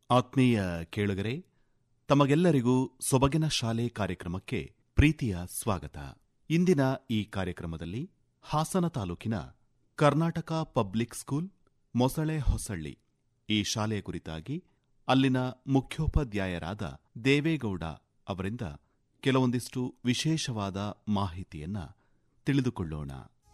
ಆತ್ಮೀಯ ಕೇಳುಗರೆ ತಮಗೆಲ್ಲರಿಗೂ ಸೊಬಗಿನ ಶಾಲೆ ಕಾರ್ಯಕ್ರಮಕ್ಕೆ ಪ್ರೀತಿಯ ಸ್ವಾಗತ ಇಂದಿನ ಈ ಕಾರ್ಯಕ್ರಮದಲ್ಲಿ ಹಾಸನ ತಾಲೂಕಿನ ಕರ್ನಾಟಕ ಪಬ್ಲಿಕ್ ಸ್ಕೂಲ್ ಮೊಸಳೆ ಹೊಸಳ್ಳಿ ಈ ಶಾಲೆಯ ಕುರಿತಾಗಿ ಅಲ್ಲಿನ ಮುಖ್ಯೋಪಾಧ್ಯಾಯರಾದ ದೇವೇಗೌಡ ಅವರಿಂದ ಕೆಲವೊಂದಿಷ್ಟು ವಿಶೇಷವಾದ ಮಾಹಿತಿಯನ್ನ ತಿಳಿದುಕೊಳ್ಳೋಣ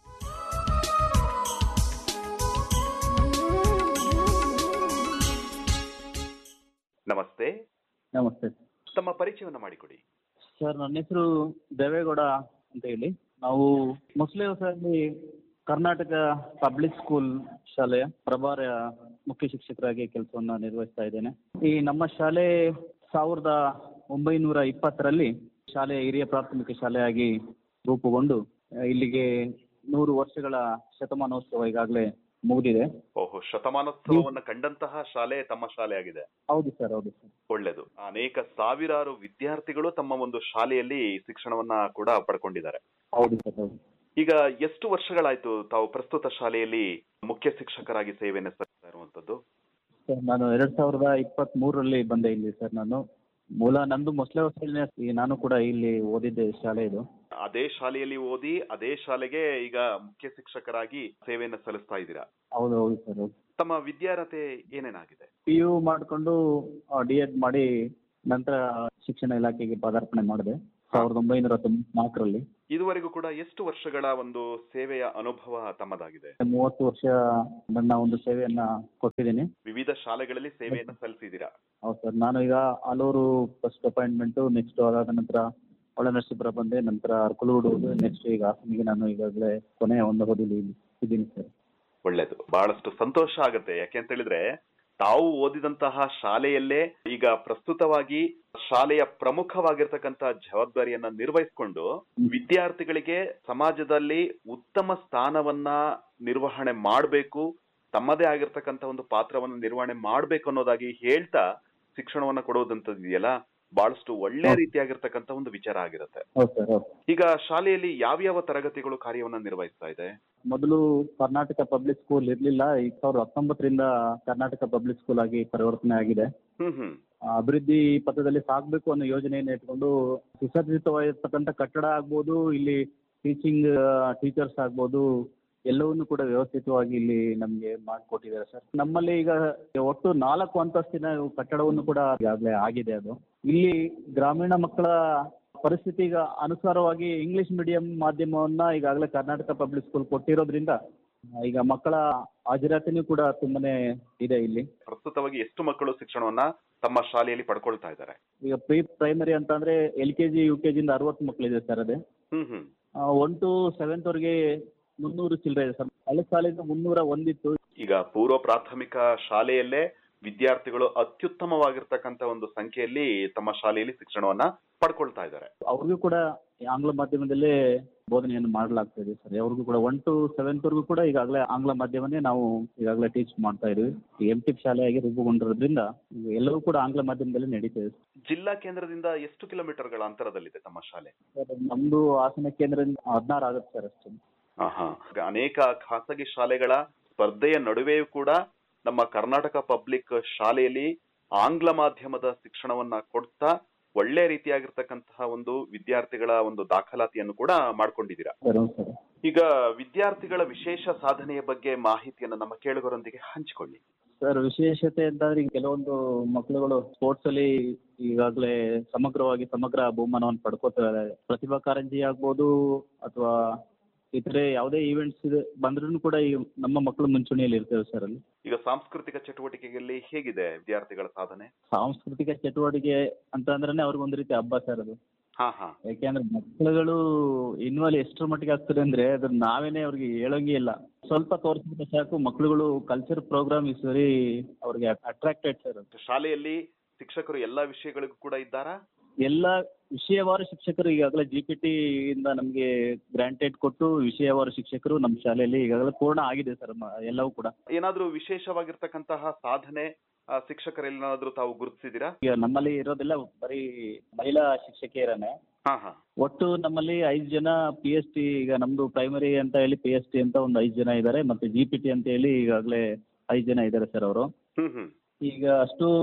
ನಮಸ್ತೆ ನಮಸ್ತೆ ತಮ್ಮ ಪರಿಚಯವನ್ನು ಮಾಡಿಕೊಡಿ ಸರ್ ನನ್ನ ಹೆಸರು ದೇವೇಗೌಡ ಅಂತ ಹೇಳಿ ನಾವು ಮುಸ್ಲಿಂ ಹೊಸಲ್ಲಿ ಕರ್ನಾಟಕ ಪಬ್ಲಿಕ್ ಸ್ಕೂಲ್ ಶಾಲೆಯ ಪ್ರಭಾರ ಮುಖ್ಯ ಶಿಕ್ಷಕರಾಗಿ ಕೆಲಸವನ್ನು ನಿರ್ವಹಿಸ್ತಾ ಇದ್ದೇನೆ ಈ ನಮ್ಮ ಶಾಲೆ ಸಾವಿರದ ಒಂಬೈನೂರ ಇಪ್ಪತ್ತರಲ್ಲಿ ಶಾಲೆಯ ಹಿರಿಯ ಪ್ರಾಥಮಿಕ ಶಾಲೆಯಾಗಿ ರೂಪುಗೊಂಡು ಆ, ಇಲ್ಲಿಗೆ ನೂರು ವರ್ಷಗಳ ಶತಮಾನೋತ್ಸವ ಈಗಾಗಲೇ ಮುಗಿದಿದೆ ಓಹೋ ಶತಮಾನೋತ್ಸವವನ್ನು ಕಂಡಂತಹ ಶಾಲೆ ತಮ್ಮ ಶಾಲೆಯಾಗಿದೆ ಹೌದು ಸರ್ ಹೌದು ಸರ್ ಒಳ್ಳೆಯದು ಅನೇಕ ಸಾವಿರಾರು ವಿದ್ಯಾರ್ಥಿಗಳು ತಮ್ಮ ಒಂದು ಶಾಲೆಯಲ್ಲಿ ಶಿಕ್ಷಣವನ್ನ ಕೂಡ ಪಡ್ಕೊಂಡಿದ್ದಾರೆ ಹೌದು ಸರ್ ಹೌದು ಈಗ ಎಷ್ಟು ವರ್ಷಗಳಾಯ್ತು ತಾವು ಪ್ರಸ್ತುತ ಶಾಲೆಯಲ್ಲಿ ಮುಖ್ಯ ಶಿಕ್ಷಕರಾಗಿ ಸೇವೆಯನ್ನು ಸಲ್ಲಿಸ್ತಾ ಇರುವಂತದ್ದು ಸರ್ ನಾನು ಎರಡ್ ಸಾವಿರದ ಇಪ್ಪತ್ತ್ ಮೂರರಲ್ಲಿ ಬಂದೆ ಇಲ್ಲಿ ಸರ್ ನಾನು ಮೂಲ ನಂದು ಮೊಸಳೆ ಹೊಸಲಿನ ನಾನು ಕೂಡ ಇಲ್ಲಿ ಓದಿದ್ದೆ ಶಾಲೆ ಇದು ಅದೇ ಶಾಲೆಯಲ್ಲಿ ಓದಿ ಅದೇ ಶಾಲೆಗೆ ಈಗ ಮುಖ್ಯ ಶಿಕ್ಷಕರಾಗಿ ಸೇವೆಯನ್ನು ಸಲ್ಲಿಸ್ತಾ ಇದ್ದೀರಾ ಹೌದು ಹೌದು ಸರ್ ಹೌದು ತಮ್ಮ ವಿದ್ಯಾರ್ಹತೆ ಏನೇನಾಗಿದೆ ಪಿ ಯು ಮಾಡಿಕೊಂಡು ಡಿ ಎಡ್ ಮಾಡಿ ನಂತರ ಶಿಕ್ಷಣ ಇಲಾಖೆಗೆ ಪದಾರ್ಪಣೆ ಮಾಡಿದೆ ಸಾವಿರದ ಒಂಬೈನೂರ ತೊಂಬತ್ನಾಲ್ಕರಲ್ಲಿ ಇದುವರೆಗೂ ಕೂಡ ಎಷ್ಟು ವರ್ಷಗಳ ಒಂದು ಸೇವೆಯ ಅನುಭವ ತಮ್ಮದಾಗಿದೆ ಮೂವತ್ತು ವರ್ಷ ನನ್ನ ಒಂದು ಸೇವೆಯನ್ನ ಕೊಟ್ಟಿದ್ದೀನಿ ವಿವಿಧ ಶಾಲೆಗಳಲ್ಲಿ ಸೇವೆಯನ್ನು ಸಲ್ಲಿಸಿದ್ದೀರಾ ಹೌದು ಸರ್ ನಾನು ಈಗ ಆಲೂರು ಫಸ್ಟ್ ಅಪಾಯಿಂಟ್ಮೆಂಟು ನೆಕ್ಸ್ಟ್ ಅದಾದ ನಂತರ ಒಳನರಸೀಪುರ ಬಂದೆ ನಂತರ ಅರ್ಕಲೂರು ನೆಕ್ಸ್ಟ್ ಈಗ ಹಾಸನಿಗೆ ನಾನು ಈಗಾಗಲೇ ಕೊನೆಯ ಒಂದು ಅವಧಿಯಲ್ಲಿ ಇದ್ದೀನಿ ಸರ್ ಒಳ್ಳೇದು ಬಹಳಷ್ಟು ಸಂತೋಷ ಆಗುತ್ತೆ ಯಾಕೆ ಅಂತ ಹೇಳಿದ್ರೆ ತಾವು ಓದಿದಂತಹ ಶಾಲೆಯಲ್ಲೇ ಈಗ ಪ್ರಸ್ತುತವಾಗಿ ಶಾಲೆಯ ಪ್ರಮುಖವಾಗಿರ್ತಕ್ಕಂತ ಜವಾಬ್ದಾರಿಯನ್ನ ನಿರ್ವಹಿಸಿಕೊಂಡು ವಿದ್ಯಾರ್ಥಿಗಳಿಗೆ ಸಮಾಜದಲ್ಲಿ ಉತ್ತಮ ಸ್ಥಾನವನ್ನ ನಿರ್ವಹಣೆ ಮಾಡಬೇಕು ತಮ್ಮದೇ ಆಗಿರ್ತಕ್ಕಂತ ಒಂದು ಪಾತ್ರವನ್ನು ನಿರ್ವಹಣೆ ಮಾಡಬೇಕು ಅನ್ನೋದಾಗಿ ಹೇಳ್ತಾ ಶಿಕ್ಷಣವನ್ನ ಕೊಡೋದಂತದ್ದು ಇದೆಯಲ್ಲ ಬಹಳಷ್ಟು ಒಳ್ಳೆ ಹೌದು. ರೀತಿಯಾಗಿರ್ತಕ್ಕಂತ ಒಂದು ವಿಚಾರ ಆಗಿರುತ್ತೆ ಹೌದು ಸರ್ ಹೌದು ಈಗ ಶಾಲೆಯಲ್ಲಿ ಯಾವ್ಯಾವ ತರಗತಿಗಳು ಕಾರ್ಯವನ್ನ ನಿರ್ವಹಿಸ್ತಾ ಇದೆ ಮೊದಲು ಕರ್ನಾಟಕ ಪಬ್ಲಿಕ್ ಸ್ಕೂಲ್ ಇರಲಿಲ್ಲ ಈಗ ಸಾವಿರದ ಹತ್ತೊಂಬತ್ತರಿಂದ ಕರ್ನಾಟಕ ಪಬ್ಲಿಕ್ ಸ್ಕೂಲ್ ಆಗಿ ಪರಿವರ್ತನೆ ಆಗಿದೆ ಹ್ಮ್ ಹ್ಮ್ ಆ, ಅಭಿವೃದ್ಧಿ ಪಥದಲ್ಲಿ ಸಾಗಬೇಕು ಅನ್ನೋ ಯೋಜನೆಯನ್ನು ಇಟ್ಕೊಂಡು ಸುಸಜ್ಜಿತವಾಗಿರ್ತಕ್ಕಂಥ ಕಟ್ಟಡ ಆಗ್ಬೋದು ಇಲ್ಲಿ ಟೀಚಿಂಗ್ ಟೀಚರ್ಸ್ ಆಗ್ಬೋದು ಎಲ್ಲವನ್ನೂ ಕೂಡ ವ್ಯವಸ್ಥಿತವಾಗಿ ಇಲ್ಲಿ ನಮಗೆ ಮಾಡಿಕೊಟ್ಟಿದ್ದಾರೆ ಸರ್ ನಮ್ಮಲ್ಲಿ ಈಗ ಒಟ್ಟು ನಾಲ್ಕು ಅಂತಸ್ತಿನ ಕಟ್ಟಡವನ್ನು ಕೂಡ ಈಗಾಗಲೇ ಆಗಿದೆ ಅದು ಇಲ್ಲಿ ಗ್ರಾಮೀಣ ಮಕ್ಕಳ ಪರಿಸ್ಥಿತಿಗ ಅನುಸಾರವಾಗಿ ಇಂಗ್ಲಿಷ್ ಮೀಡಿಯಂ ಮಾಧ್ಯಮವನ್ನ ಈಗಾಗಲೇ ಕರ್ನಾಟಕ ಪಬ್ಲಿಕ್ ಸ್ಕೂಲ್ ಕೊಟ್ಟಿರೋದ್ರಿಂದ ಆ, ಈಗ ಮಕ್ಕಳ ಹಾಜರಾತಿನೂ ಕೂಡ ತುಂಬಾನೇ ಇದೆ ಇಲ್ಲಿ ಪ್ರಸ್ತುತವಾಗಿ ಎಷ್ಟು ಮಕ್ಕಳು ಶಿಕ್ಷಣವನ್ನ ತಮ್ಮ ಶಾಲೆಯಲ್ಲಿ ಪಡ್ಕೊಳ್ತಾ ಇದ್ದಾರೆ ಈಗ ಪ್ರೀ ಪ್ರೈಮರಿ ಅಂತಂದ್ರೆ L K G U K ಜಿಯಿಂದ ಅರವತ್ತು ಮಕ್ಕಳಿದೆ ಸರ್ ಅದೇ ಹ್ಮ್ ಹ್ಮ್ ಒನ್ ಟು ಸೆವೆಂತ್ ವರೆಗೆ ಮುನ್ನೂರು ಚಿಲ್ಲರೆ ಇದೆ ಸರ್ ಹಳೆ ಸಾಲಿಂದ ಮುನ್ನೂರ ಒಂದಿತ್ತು ಈಗ ಪೂರ್ವ ಪ್ರಾಥಮಿಕ ಶಾಲೆಯಲ್ಲೇ ವಿದ್ಯಾರ್ಥಿಗಳು ಅತ್ಯುತ್ತಮವಾಗಿರ್ತಕ್ಕಂತ ಒಂದು ಸಂಖ್ಯೆಯಲ್ಲಿ ತಮ್ಮ ಶಾಲೆಯಲ್ಲಿ ಶಿಕ್ಷಣವನ್ನ ಪಡ್ಕೊಳ್ತಾ ಇದ್ದಾರೆ ಅವ್ರಿಗೂ ಕೂಡ ಆಂಗ್ಲ ಮಾಧ್ಯಮದಲ್ಲೇ ಬೋಧನೆಯನ್ನು ಮಾಡಲಾಗ್ತಾ ಇದೆ ಸರ್ ಅವ್ರಿಗೂ ಕೂಡ ಒನ್ ಟು ಸೆವೆಂತ್ ವರೆಗೂ ಕೂಡ ಈಗಾಗಲೇ ಆಂಗ್ಲ ಮಾಧ್ಯಮನೇ ನಾವು ಈಗಾಗಲೇ ಟೀಚ್ ಮಾಡ್ತಾ ಇದೀವಿ ಎಂ ಟಿ ಶಾಲೆಯಾಗಿ ರೂಪುಗೊಂಡಿರೋದ್ರಿಂದ ಈಗ ಎಲ್ಲವೂ ಕೂಡ ಆಂಗ್ಲ ಮಾಧ್ಯಮದಲ್ಲಿ ನಡೀತಾ ಇದೆ ಜಿಲ್ಲಾ ಕೇಂದ್ರದಿಂದ ಎಷ್ಟು ಕಿಲೋಮೀಟರ್ಗಳ ಅಂತರದಲ್ಲಿದೆ ತಮ್ಮ ಶಾಲೆ ಸರ್ ನಮ್ದು ಹಾಸನ ಕೇಂದ್ರದಿಂದ ಹದಿನಾರು ಆಗುತ್ತೆ ಸರ್ ಅಷ್ಟೇ ಆಹಾ. ಈಗ ಅನೇಕ ಖಾಸಗಿ ಶಾಲೆಗಳ ಸ್ಪರ್ಧೆಯ ನಡುವೆಯೂ ಕೂಡ ನಮ್ಮ ಕರ್ನಾಟಕ ಪಬ್ಲಿಕ್ ಶಾಲೆಯಲ್ಲಿ ಆಂಗ್ಲ ಮಾಧ್ಯಮದ ಶಿಕ್ಷಣವನ್ನ ಕೊಡ್ತಾ ಒಳ್ಳೆ ರೀತಿಯಾಗಿರ್ತಕ್ಕಂತಹ ಒಂದು ವಿದ್ಯಾರ್ಥಿಗಳ ಒಂದು ದಾಖಲಾತಿಯನ್ನು ಕೂಡ ಮಾಡ್ಕೊಂಡಿದ್ದೀರಾ ಸರ್ ಹೌದು ಸರ್ ಈಗ ವಿದ್ಯಾರ್ಥಿಗಳ ವಿಶೇಷ ಸಾಧನೆಯ ಬಗ್ಗೆ ಮಾಹಿತಿಯನ್ನು ನಮ್ಮ ಕೇಳುಗರೊಂದಿಗೆ ಹಂಚಿಕೊಳ್ಳಿ ಸರ್ ವಿಶೇಷತೆ ಅಂತಂದ್ರೆ ಈಗ ಕೆಲವೊಂದು ಮಕ್ಕಳುಗಳು ಸ್ಪೋರ್ಟ್ಸ್ ಅಲ್ಲಿ ಈಗಾಗಲೇ ಸಮಗ್ರವಾಗಿ ಸಮಗ್ರ ಬಹುಮಾನವನ್ನು ಪಡ್ಕೋತಾರೆ ಪ್ರತಿಭಾ ಕಾರಂಜಿ ಆಗ್ಬೋದು ಅಥವಾ ಇತರೆ ಯಾವುದೇ ಈವೆಂಟ್ಸ್ ಬಂದ್ರೂ ಕೂಡ ಈ ನಮ್ಮ ಮಕ್ಕಳು ಮುಂಚೂಣಿಯಲ್ಲಿ ಇರ್ತೇವೆ ಸರ್ ಅಲ್ಲಿ ಈಗ ಸಾಂಸ್ಕೃತಿಕ ಚಟುವಟಿಕೆಯಲ್ಲಿ ಹೇಗಿದೆ ವಿದ್ಯಾರ್ಥಿಗಳ ಸಾಧನೆ ಸಾಂಸ್ಕೃತಿಕ ಚಟುವಟಿಕೆ ಅಂತ ಅಂದ್ರೆ ಅವ್ರಿಗೊಂದು ರೀತಿ ಹಬ್ಬ ಸರ್ ಅದು ಹಾ ಹಾ ಯಾಕೆಂದ್ರೆ ಮಕ್ಕಳುಗಳು ಇನ್ವಾಲ್ವ್ ಎಷ್ಟರ ಮಟ್ಟಿಗೆ ಆಗ್ತಾರೆ ಅಂದ್ರೆ ಅದನ್ನ ನಾವೇನೆ ಅವ್ರಿಗೆ ಹೇಳೋಂಗೆ ಇಲ್ಲ ಸ್ವಲ್ಪ ತೋರಿಸ್ಬಿಟ್ರೆ ಸಾಕು ಮಕ್ಕಳುಗಳು ಕಲ್ಚರ್ ಪ್ರೋಗ್ರಾಮ್ ಇಸ್ ವೆರಿ ಅವ್ರಿಗೆ ಅಟ್ರಾಕ್ಟೆಡ್ ಸರ್ ಶಾಲೆಯಲ್ಲಿ ಶಿಕ್ಷಕರು ಎಲ್ಲಾ ವಿಷಯಗಳಿಗೂ ಕೂಡ ಇದ್ದಾರಾ ಎಲ್ಲ ವಿಷಯವಾರು ಶಿಕ್ಷಕರು ಈಗಾಗಲೇ ಜಿ ಪಿ ಟಿ ಇಂದ ನಮಗೆ ಗ್ರಾಂಟೆಡ್ ಕೊಟ್ಟು ವಿಷಯವಾರು ಶಿಕ್ಷಕರು ನಮ್ಮ ಶಾಲೆಯಲ್ಲಿ ಈಗಾಗಲೇ ಪೂರ್ಣ ಆಗಿದೆ ಸರ್ ಎಲ್ಲವೂ ಕೂಡ ಏನಾದ್ರೂ ವಿಶೇಷವಾಗಿರ್ತಕ್ಕಂತಹ ಸಾಧನೆ ಆ, ಶಿಕ್ಷಕರೆಲ್ಲಾದ್ರೂ ತಾವು ಗುರುತಿಸಿದ್ದೀರಾ ಈಗ ನಮ್ಮಲ್ಲಿ ಇರೋದೆಲ್ಲ ಬರೀ ಮಹಿಳಾ ಶಿಕ್ಷಕಿಯರನ್ನೇ ಹಾ ಹಾ ಒಟ್ಟು ನಮ್ಮಲ್ಲಿ ಐದು ಜನ ಪಿ ಎಸ್ ಟಿ ಈಗ ನಮ್ದು ಪ್ರೈಮರಿ ಅಂತ ಹೇಳಿ ಪಿ ಎಸ್ ಟಿ ಅಂತ ಒಂದು ಐದು ಜನ ಇದ್ದಾರೆ ಮತ್ತೆ ಜಿ ಪಿ ಟಿ ಅಂತ ಹೇಳಿ ಈಗಾಗಲೇ ಐದು ಜನ ಇದ್ದಾರೆ ಸರ್ ಅವರು ಹ್ಮ್ ಹ್ಮ್ ಈಗ ಅಷ್ಟು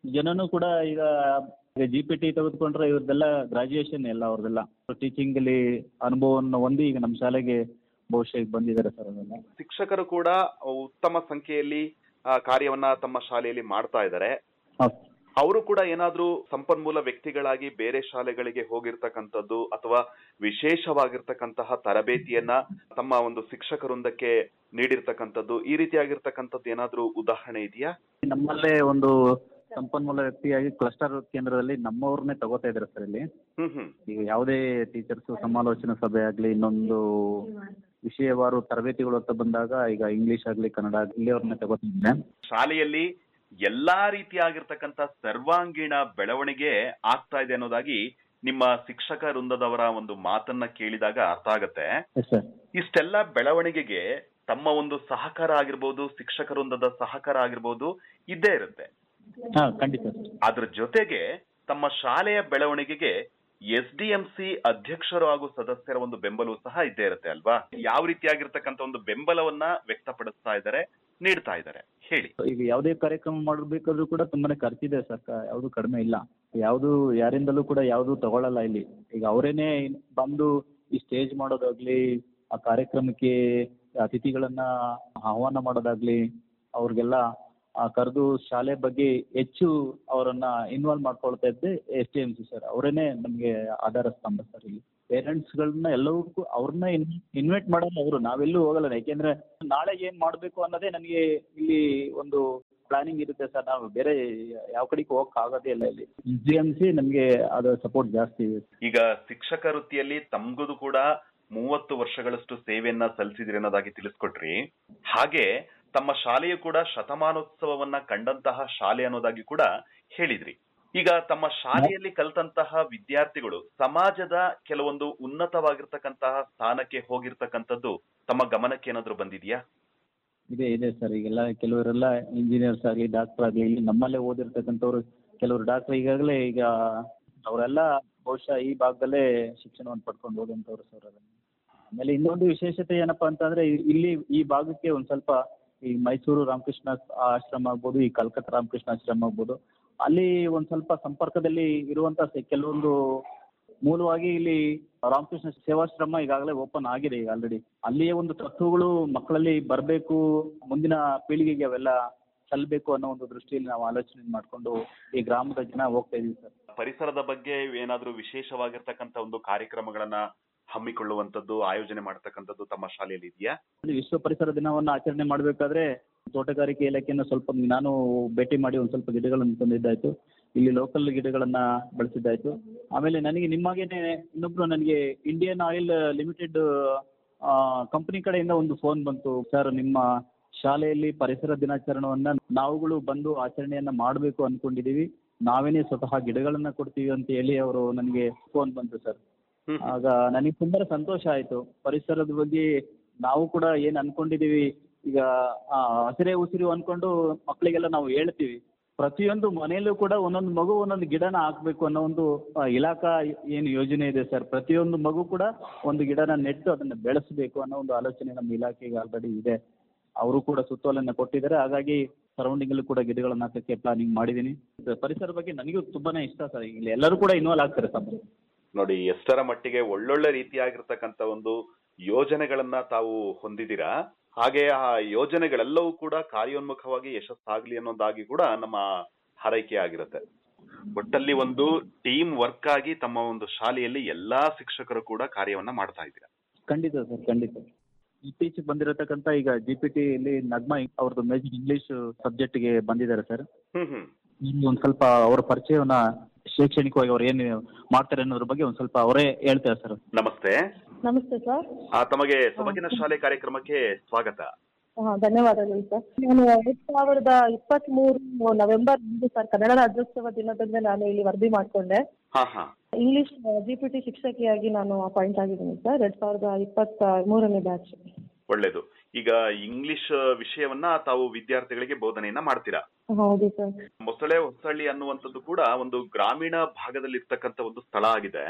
ಜನನು ಕೂಡ ಈಗ ಜಿ ಪಿ ಟಿ ತೆಗೆದುಕೊಂಡ್ರೆ ಇವ್ರದ್ದೆಲ್ಲ ಗ್ರಾಜುಯೇಷನ್ ಎಲ್ಲ ಅವ್ರದ್ದೆಲ್ಲ ಟೀಚಿಂಗ್ ಅಲ್ಲಿ ಅನುಭವವನ್ನು ಹೊಂದಿ ಈಗ ನಮ್ಮ ಶಾಲೆಗೆ ಬಹುಶಃ ಈಗ ಬಂದಿದ್ದಾರೆ ಸರ್ ಅದೆಲ್ಲ ಶಿಕ್ಷಕರು ಕೂಡ ಉತ್ತಮ ಸಂಖ್ಯೆಯಲ್ಲಿ ಆ, ಕಾರ್ಯವನ್ನ ತಮ್ಮ ಶಾಲೆಯಲ್ಲಿ ಮಾಡ್ತಾ ಇದ್ದಾರೆ ಹೌದು ಅವರು ಕೂಡ ಏನಾದ್ರೂ ಸಂಪನ್ಮೂಲ ವ್ಯಕ್ತಿಗಳಾಗಿ ಬೇರೆ ಶಾಲೆಗಳಿಗೆ ಹೋಗಿರ್ತಕ್ಕಂಥದ್ದು ಅಥವಾ ವಿಶೇಷವಾಗಿರ್ತಕ್ಕಂತಹ ತರಬೇತಿಯನ್ನ ತಮ್ಮ ಒಂದು ಶಿಕ್ಷಕರೊಂದಕ್ಕೆ ನೀಡಿರ್ತಕ್ಕಂಥದ್ದು ಈ ರೀತಿಯಾಗಿರ್ತಕ್ಕಂಥದ್ದು ಏನಾದ್ರೂ ಉದಾಹರಣೆ ಇದೆಯಾ ನಮ್ಮಲ್ಲೇ ಒಂದು ಸಂಪನ್ಮೂಲ ವ್ಯಕ್ತಿಯಾಗಿ ಕ್ಲಸ್ಟರ್ ಕೇಂದ್ರದಲ್ಲಿ ನಮ್ಮವ್ರನ್ನೇ ತಗೋತಾ ಇದ್ದಾರೆ ಸರ್ ಇಲ್ಲಿ ಹ್ಮ್ ಹ್ಮ್ ಈಗ ಯಾವುದೇ ಟೀಚರ್ಸ್ ಸಮಾಲೋಚನಾ ಸಭೆ ಆಗಲಿ ಇನ್ನೊಂದು ವಿಷಯವಾರು ತರಬೇತಿಗಳು ಅಂತ ಬಂದಾಗ ಈಗ ಇಂಗ್ಲಿಷ್ ಆಗಲಿ ಕನ್ನಡ ಆಗಲಿ ಇಲ್ಲಿ ಅವ್ರನ್ನ ತಗೋತಿದ್ದೇನೆ ಶಾಲೆಯಲ್ಲಿ ಎಲ್ಲಾ ರೀತಿಯಾಗಿರ್ತಕ್ಕಂಥ ಸರ್ವಾಂಗೀಣ ಬೆಳವಣಿಗೆ ಆಗ್ತಾ ಇದೆ ಅನ್ನೋದಾಗಿ ನಿಮ್ಮ ಶಿಕ್ಷಕ ವೃಂದದವರ ಒಂದು ಮಾತನ್ನ ಕೇಳಿದಾಗ ಅರ್ಥ ಆಗತ್ತೆ ಎಸ್ ಸರ್ ಇಷ್ಟೆಲ್ಲ ಬೆಳವಣಿಗೆಗೆ ತಮ್ಮ ಒಂದು ಸಹಕಾರ ಆಗಿರ್ಬೋದು ಶಿಕ್ಷಕ ವೃಂದದ ಸಹಕಾರ ಆಗಿರ್ಬೋದು ಇದ್ದೇ ಇರುತ್ತೆ ಹಾಂ ಖಂಡಿತ ಸರ್ ಅದ್ರ ಜೊತೆಗೆ ತಮ್ಮ ಶಾಲೆಯ ಬೆಳವಣಿಗೆಗೆ ಎಸ್ ಡಿ ಎಂ ಸಿ ಅಧ್ಯಕ್ಷರು ಹಾಗೂ ಸದಸ್ಯರ ಒಂದು ಬೆಂಬಲವೂ ಸಹ ಇದ್ದೇ ಇರುತ್ತೆ ಅಲ್ವಾ ಯಾವ ರೀತಿಯಾಗಿರ್ತಕ್ಕಂಥ ಒಂದು ಬೆಂಬಲವನ್ನ ವ್ಯಕ್ತಪಡಿಸ್ತಾ ಇದ್ದಾರೆ ನೀಡ್ತಾ ಇದ್ದಾರೆ ಹೇಳಿ ಈಗ ಯಾವುದೇ ಕಾರ್ಯಕ್ರಮ ಮಾಡಬೇಕಾದ್ರೂ ಕೂಡ ತುಂಬಾನೇ ಖರ್ಚಿದೆ ಸರ್ ಯಾವುದು ಕಡಿಮೆ ಇಲ್ಲ ಯಾವುದು ಯಾರಿಂದಲೂ ಕೂಡ ಯಾವುದು ತಗೊಳ್ಳಲ್ಲ ಇಲ್ಲಿ ಈಗ ಅವರೇನೆ ಬಂದು ಈ ಸ್ಟೇಜ್ ಮಾಡೋದಾಗ್ಲಿ ಆ ಕಾರ್ಯಕ್ರಮಕ್ಕೆ ಅತಿಥಿಗಳನ್ನ ಆಹ್ವಾನ ಮಾಡೋದಾಗ್ಲಿ ಅವ್ರಿಗೆಲ್ಲ ಕರೆದು ಶಾಲೆ ಬಗ್ಗೆ ಹೆಚ್ಚು ಅವರನ್ನ ಇನ್ವಾಲ್ವ್ ಮಾಡ್ಕೊಳ್ತಾ ಇದ್ದೆ S T M C sir ಅವರೇನೆ ನಮಗೆ ಆಧಾರ ಸ್ತಂಭ ಸರ್ ಇಲ್ಲಿ ಪೇರೆಂಟ್ಸ್ಗಳನ್ನ ಎಲ್ಲವಕ್ಕೂ ಅವ್ರನ್ನ ಇನ್ವೈಟ್ ಮಾಡಲ್ಲ ಅವರು ನಾವೆಲ್ಲೂ ಹೋಗಲ್ಲ ಯಾಕೆಂದ್ರೆ ನಾಳೆ ಏನ್ ಮಾಡ್ಬೇಕು ಅನ್ನೋದೇ ನನಗೆ ಇಲ್ಲಿ ಒಂದು ಪ್ಲಾನಿಂಗ್ ಇರುತ್ತೆ ಸರ್ ನಾವು ಬೇರೆ ಯಾವ ಕಡೆಗೆ ಹೋಗಕ್ ಆಗೋದೇ ಇಲ್ಲ ಇಲ್ಲಿ ಜಿ ಎಂ ಸಿ ನಮಗೆ ಅದರ ಸಪೋರ್ಟ್ ಜಾಸ್ತಿ ಇದೆ ಈಗ ಶಿಕ್ಷಕ ವೃತ್ತಿಯಲ್ಲಿ ತಮ್ಗದು ಕೂಡ ಮೂವತ್ತು ವರ್ಷಗಳಷ್ಟು ಸೇವೆಯನ್ನ ಸಲ್ಲಿಸಿದ್ರಿ ಅನ್ನೋದಾಗಿ ತಿಳಿಸ್ಕೊಟ್ರಿ ಹಾಗೆ ತಮ್ಮ ಶಾಲೆಯು ಕೂಡ ಶತಮಾನೋತ್ಸವವನ್ನ ಕಂಡಂತಹ ಶಾಲೆ ಅನ್ನೋದಾಗಿ ಕೂಡ ಹೇಳಿದ್ರಿ ಈಗ ತಮ್ಮ ಶಾಲೆಯಲ್ಲಿ ಕಲಿತಂತಹ ವಿದ್ಯಾರ್ಥಿಗಳು ಸಮಾಜದ ಕೆಲವೊಂದು ಉನ್ನತವಾಗಿರ್ತಕ್ಕಂತಹ ಸ್ಥಾನಕ್ಕೆ ಹೋಗಿರ್ತಕ್ಕಂಥದ್ದು ತಮ್ಮ ಗಮನಕ್ಕೆ ಏನಾದ್ರೂ ಬಂದಿದ್ಯಾ ಇದೆ ಇದೆ ಸರ್ ಈಗೆಲ್ಲ ಕೆಲವರೆಲ್ಲ ಇಂಜಿನಿಯರ್ಸ್ ಆಗಲಿ ಡಾಕ್ಟರ್ ಆಗಲಿ ಇಲ್ಲಿ ನಮ್ಮಲ್ಲೇ ಓದಿರ್ತಕ್ಕಂಥವ್ರು ಕೆಲವರು ಡಾಕ್ಟರ್ ಈಗಾಗಲೇ ಈಗ ಅವರೆಲ್ಲ ಬಹುಶಃ ಈ ಭಾಗದಲ್ಲೇ ಶಿಕ್ಷಣವನ್ನು ಪಡ್ಕೊಂಡು ಹೋದಂಥವ್ರು ಸರ್ ಅದನ್ನು ಆಮೇಲೆ ಇನ್ನೊಂದು ವಿಶೇಷತೆ ಏನಪ್ಪಾ ಅಂತಂದ್ರೆ ಇ- ಇಲ್ಲಿ ಈ ಭಾಗಕ್ಕೆ ಒಂದು ಸ್ವಲ್ಪ ಈ ಮೈಸೂರು ರಾಮಕೃಷ್ಣ ಆಶ್ರಮ ಆಗ್ಬೋದು ಈ ಕಲ್ಕತ್ತಾ ರಾಮಕೃಷ್ಣ ಆಶ್ರಮ ಆಗ್ಬೋದು ಅಲ್ಲಿ ಒಂದು ಸ್ವಲ್ಪ ಸಂಪರ್ಕದಲ್ಲಿ ಇರುವಂತ ಸ- ಕೆಲವೊಂದು ಮೂಲವಾಗಿ ಇಲ್ಲಿ ರಾಮಕೃಷ್ಣ ಸೇವಾಶ್ರಮ ಈಗಾಗಲೇ ಓಪನ್ ಆಗಿದೆ ಈಗ ಆಲ್ರೆಡಿ ಅಲ್ಲಿಯೇ ಒಂದು ತತ್ವಗಳು ಮಕ್ಕಳಲ್ಲಿ ಬರಬೇಕು ಮುಂದಿನ ಪೀಳಿಗೆಗೆ ಅವೆಲ್ಲ ಸಲ್ಲಬೇಕು ಅನ್ನೋ ಒಂದು ದೃಷ್ಟಿಯಲ್ಲಿ ನಾವು ಆಲೋಚನೆ ಮಾಡಿಕೊಂಡು ಈ ಗ್ರಾಮದ ಜನ ಹೋಗ್ತಾ ಇದೀವಿ ಸರ್ ಪರಿಸರದ ಬಗ್ಗೆ ಏನಾದ್ರೂ ವಿಶೇಷವಾಗಿರ್ತಕ್ಕಂಥ ಒಂದು ಕಾರ್ಯಕ್ರಮಗಳನ್ನ ಹಮ್ಮಿಕೊಳ್ಳುವಂತದ್ದು ಆಯೋಜನೆ ಮಾಡತಕ್ಕಂಥದ್ದು ತಮ್ಮ ಶಾಲೆಯಲ್ಲಿ ಇದೆಯಾ ಇಲ್ಲಿ ವಿಶ್ವ ಪರಿಸರ ದಿನವನ್ನು ಆಚರಣೆ ಮಾಡಬೇಕಾದ್ರೆ ತೋಟಗಾರಿಕೆ ಇಲಾಖೆಯನ್ನು ಸ್ವಲ್ಪ ನಾನು ಭೇಟಿ ಮಾಡಿ ಒಂದು ಸ್ವಲ್ಪ ಗಿಡಗಳನ್ನು ತಂದಿದ್ದಾಯ್ತು ಇಲ್ಲಿ ಲೋಕಲ್ ಗಿಡಗಳನ್ನ ಬೆಳೆಸಿದ್ದಾಯ್ತು ಆಮೇಲೆ ನನಗೆ ನಿಮ್ಮಾಗೇನೆ ಇನ್ನೊಬ್ರು ನನಗೆ ಇಂಡಿಯನ್ ಆಯಿಲ್ ಲಿಮಿಟೆಡ್ ಕಂಪನಿ ಕಡೆಯಿಂದ ಒಂದು ಫೋನ್ ಬಂತು ಸರ್ ನಿಮ್ಮ ಶಾಲೆಯಲ್ಲಿ ಪರಿಸರ ದಿನಾಚರಣೆಯನ್ನ ನಾವುಗಳು ಬಂದು ಆಚರಣೆಯನ್ನ ಮಾಡಬೇಕು ಅನ್ಕೊಂಡಿದೀವಿ ನಾವೇನೇ ಸ್ವತಃ ಗಿಡಗಳನ್ನ ಕೊಡ್ತೀವಿ ಅಂತ ಹೇಳಿ ಅವರು ನನಗೆ ಫೋನ್ ಬಂತು ಸರ್ ಹ್ಮ್. ಆಗ ನನಗೆ ತುಂಬಾ ಸಂತೋಷ ಆಯ್ತು ಪರಿಸರದ ಬಗ್ಗೆ ನಾವು ಕೂಡ ಏನ್ ಅನ್ಕೊಂಡಿದೀವಿ ಈಗ ಆ, ಹಸಿರೇ ಉಸಿರು ಅನ್ಕೊಂಡು ಮಕ್ಕಳಿಗೆಲ್ಲ ನಾವು ಹೇಳ್ತೀವಿ ಪ್ರತಿಯೊಂದು ಮನೆಯಲ್ಲೂ ಕೂಡ ಒಂದೊಂದು ಮಗು ಒಂದೊಂದು ಗಿಡನ ಹಾಕ್ಬೇಕು ಅನ್ನೋ ಒಂದು ಆ, ಇಲಾಖಾ ಏನು ಯೋಜನೆ ಇದೆ ಸರ್ ಪ್ರತಿಯೊಂದು ಮಗು ಕೂಡ ಒಂದು ಗಿಡನ ನೆಟ್ಟು ಅದನ್ನ ಬೆಳೆಸಬೇಕು ಅನ್ನೋ ಒಂದು ಆಲೋಚನೆ ನಮ್ಮ ಇಲಾಖೆಗೆ ಆಲ್ರೆಡಿ ಇದೆ ಅವರು ಕೂಡ ಸುತ್ತೋಲನ್ನ ಕೊಟ್ಟಿದ್ದಾರೆ ಹಾಗಾಗಿ ಸರೌಂಡಿಂಗ್ ಅಲ್ಲೂ ಕೂಡ ಗಿಡಗಳನ್ನ ಹಾಕಕ್ಕೆ ಪ್ಲಾನಿಂಗ್ ಮಾಡಿದ್ದೀನಿ ಪರಿಸರ ಬಗ್ಗೆ ನನಗೂ ತುಂಬಾನೇ ಇಷ್ಟ ಸರ್ ಇಲ್ಲಿ ಎಲ್ಲರೂ ಕೂಡ ಇನ್ವಾಲ್ವ್ ಆಗ್ತಾರೆ ಸರ್ ನೋಡಿ ಎಷ್ಟರ ಮಟ್ಟಿಗೆ ಒಳ್ಳೊಳ್ಳೆ ರೀತಿಯಾಗಿರ್ತಕ್ಕಂಥ ಒಂದು ಯೋಜನೆಗಳನ್ನ ತಾವು ಹೊಂದಿದ್ದೀರಾ ಹಾಗೆ ಆ ಯೋಜನೆಗಳೆಲ್ಲವೂ ಕೂಡ ಕಾರ್ಯೋನ್ಮುಖವಾಗಿ ಯಶಸ್ಸಾಗ್ಲಿ ಅನ್ನೋದಾಗಿ ಕೂಡ ನಮ್ಮ ಹಾರೈಕೆ ಆಗಿರುತ್ತೆ ಒಟ್ಟಲ್ಲಿ ಒಂದು ಟೀಮ್ ವರ್ಕ್ ಆಗಿ ತಮ್ಮ ಒಂದು ಶಾಲೆಯಲ್ಲಿ ಎಲ್ಲಾ ಶಿಕ್ಷಕರು ಕೂಡ ಕಾರ್ಯವನ್ನ ಮಾಡ್ತಾ ಇದ್ದೀರಾ ಖಂಡಿತ ಸರ್ ಖಂಡಿತ ಇತ್ತೀಚೆಗೆ ಬಂದಿರತಕ್ಕಂತ ಈಗ ಜಿ ಪಿ ಟಿಯಲ್ಲಿ ನಗ್ಮಾ ಅವ್ರದ್ದು ಮೇಜರ್ ಇಂಗ್ಲಿಷ್ ಸಬ್ಜೆಕ್ಟ್ಗೆ ಬಂದಿದ್ದಾರೆ ಸರ್ ಹ್ಮ್ ಹ್ಮ್ ಇಲ್ಲಿ ಒಂದು ಸ್ವಲ್ಪ ಅವರ ಪರಿಚಯವನ್ನ ಶೈಕ್ಷಣಿಕವಾಗಿ ಅವ್ರು ಏನು ಮಾಡ್ತಾರೆ ಅನ್ನೋದ್ರ ಬಗ್ಗೆ ಒಂದು ಸ್ವಲ್ಪ ಅವರೇ ಹೇಳ್ತಾರೆ ಸರ್ ನಮಸ್ತೆ ನಮಸ್ತೆ ಸರ್ ಆ, ತಮಗೆ ಸೊಬಗಿನ ಶಾಲೆ ಕಾರ್ಯಕ್ರಮಕ್ಕೆ ಸ್ವಾಗತ ಹಾ ಧನ್ಯವಾದಗಳು ಸರ್ ನಾನು ಎರಡ್ ಸಾವಿರದ ಇಪ್ಪತ್ತ್ ಮೂರು ನವೆಂಬರ್ ಒಂದು ಸರ್ ಕನ್ನಡ ರಾಜ್ಯೋತ್ಸವ ದಿನದಂದು ನಾನು ಇಲ್ಲಿ ವರದಿ ಮಾಡಿಕೊಂಡೆ ಹಾ ಹಾ ಇಂಗ್ಲಿಷ್ ಜಿ ಪಿ ಟಿ ಶಿಕ್ಷಕಿಯಾಗಿ ನಾನು ಅಪಾಯಿಂಟ್ ಆಗಿದ್ದೀನಿ ಸರ್ ಎರಡ್ ಸಾವಿರದ ಇಪ್ಪತ್ತ ಮೂರನೇ ಬ್ಯಾಚ್ ಒಳ್ಳೇದು ಈಗ ಇಂಗ್ಲಿಷ್ ವಿಷಯವನ್ನ ತಾವು ವಿದ್ಯಾರ್ಥಿಗಳಿಗೆ ಬೋಧನೆಯನ್ನ ಮಾಡ್ತೀರಾ ಹೌದು ಸರ್ ಮೊಸಳೆ ಹೊಸಳ್ಳಿ ಅನ್ನುವಂಥದ್ದು ಕೂಡ ಒಂದು ಗ್ರಾಮೀಣ ಭಾಗದಲ್ಲಿ ಇರ್ತಕ್ಕಂಥ ಒಂದು ಸ್ಥಳ ಆಗಿದೆ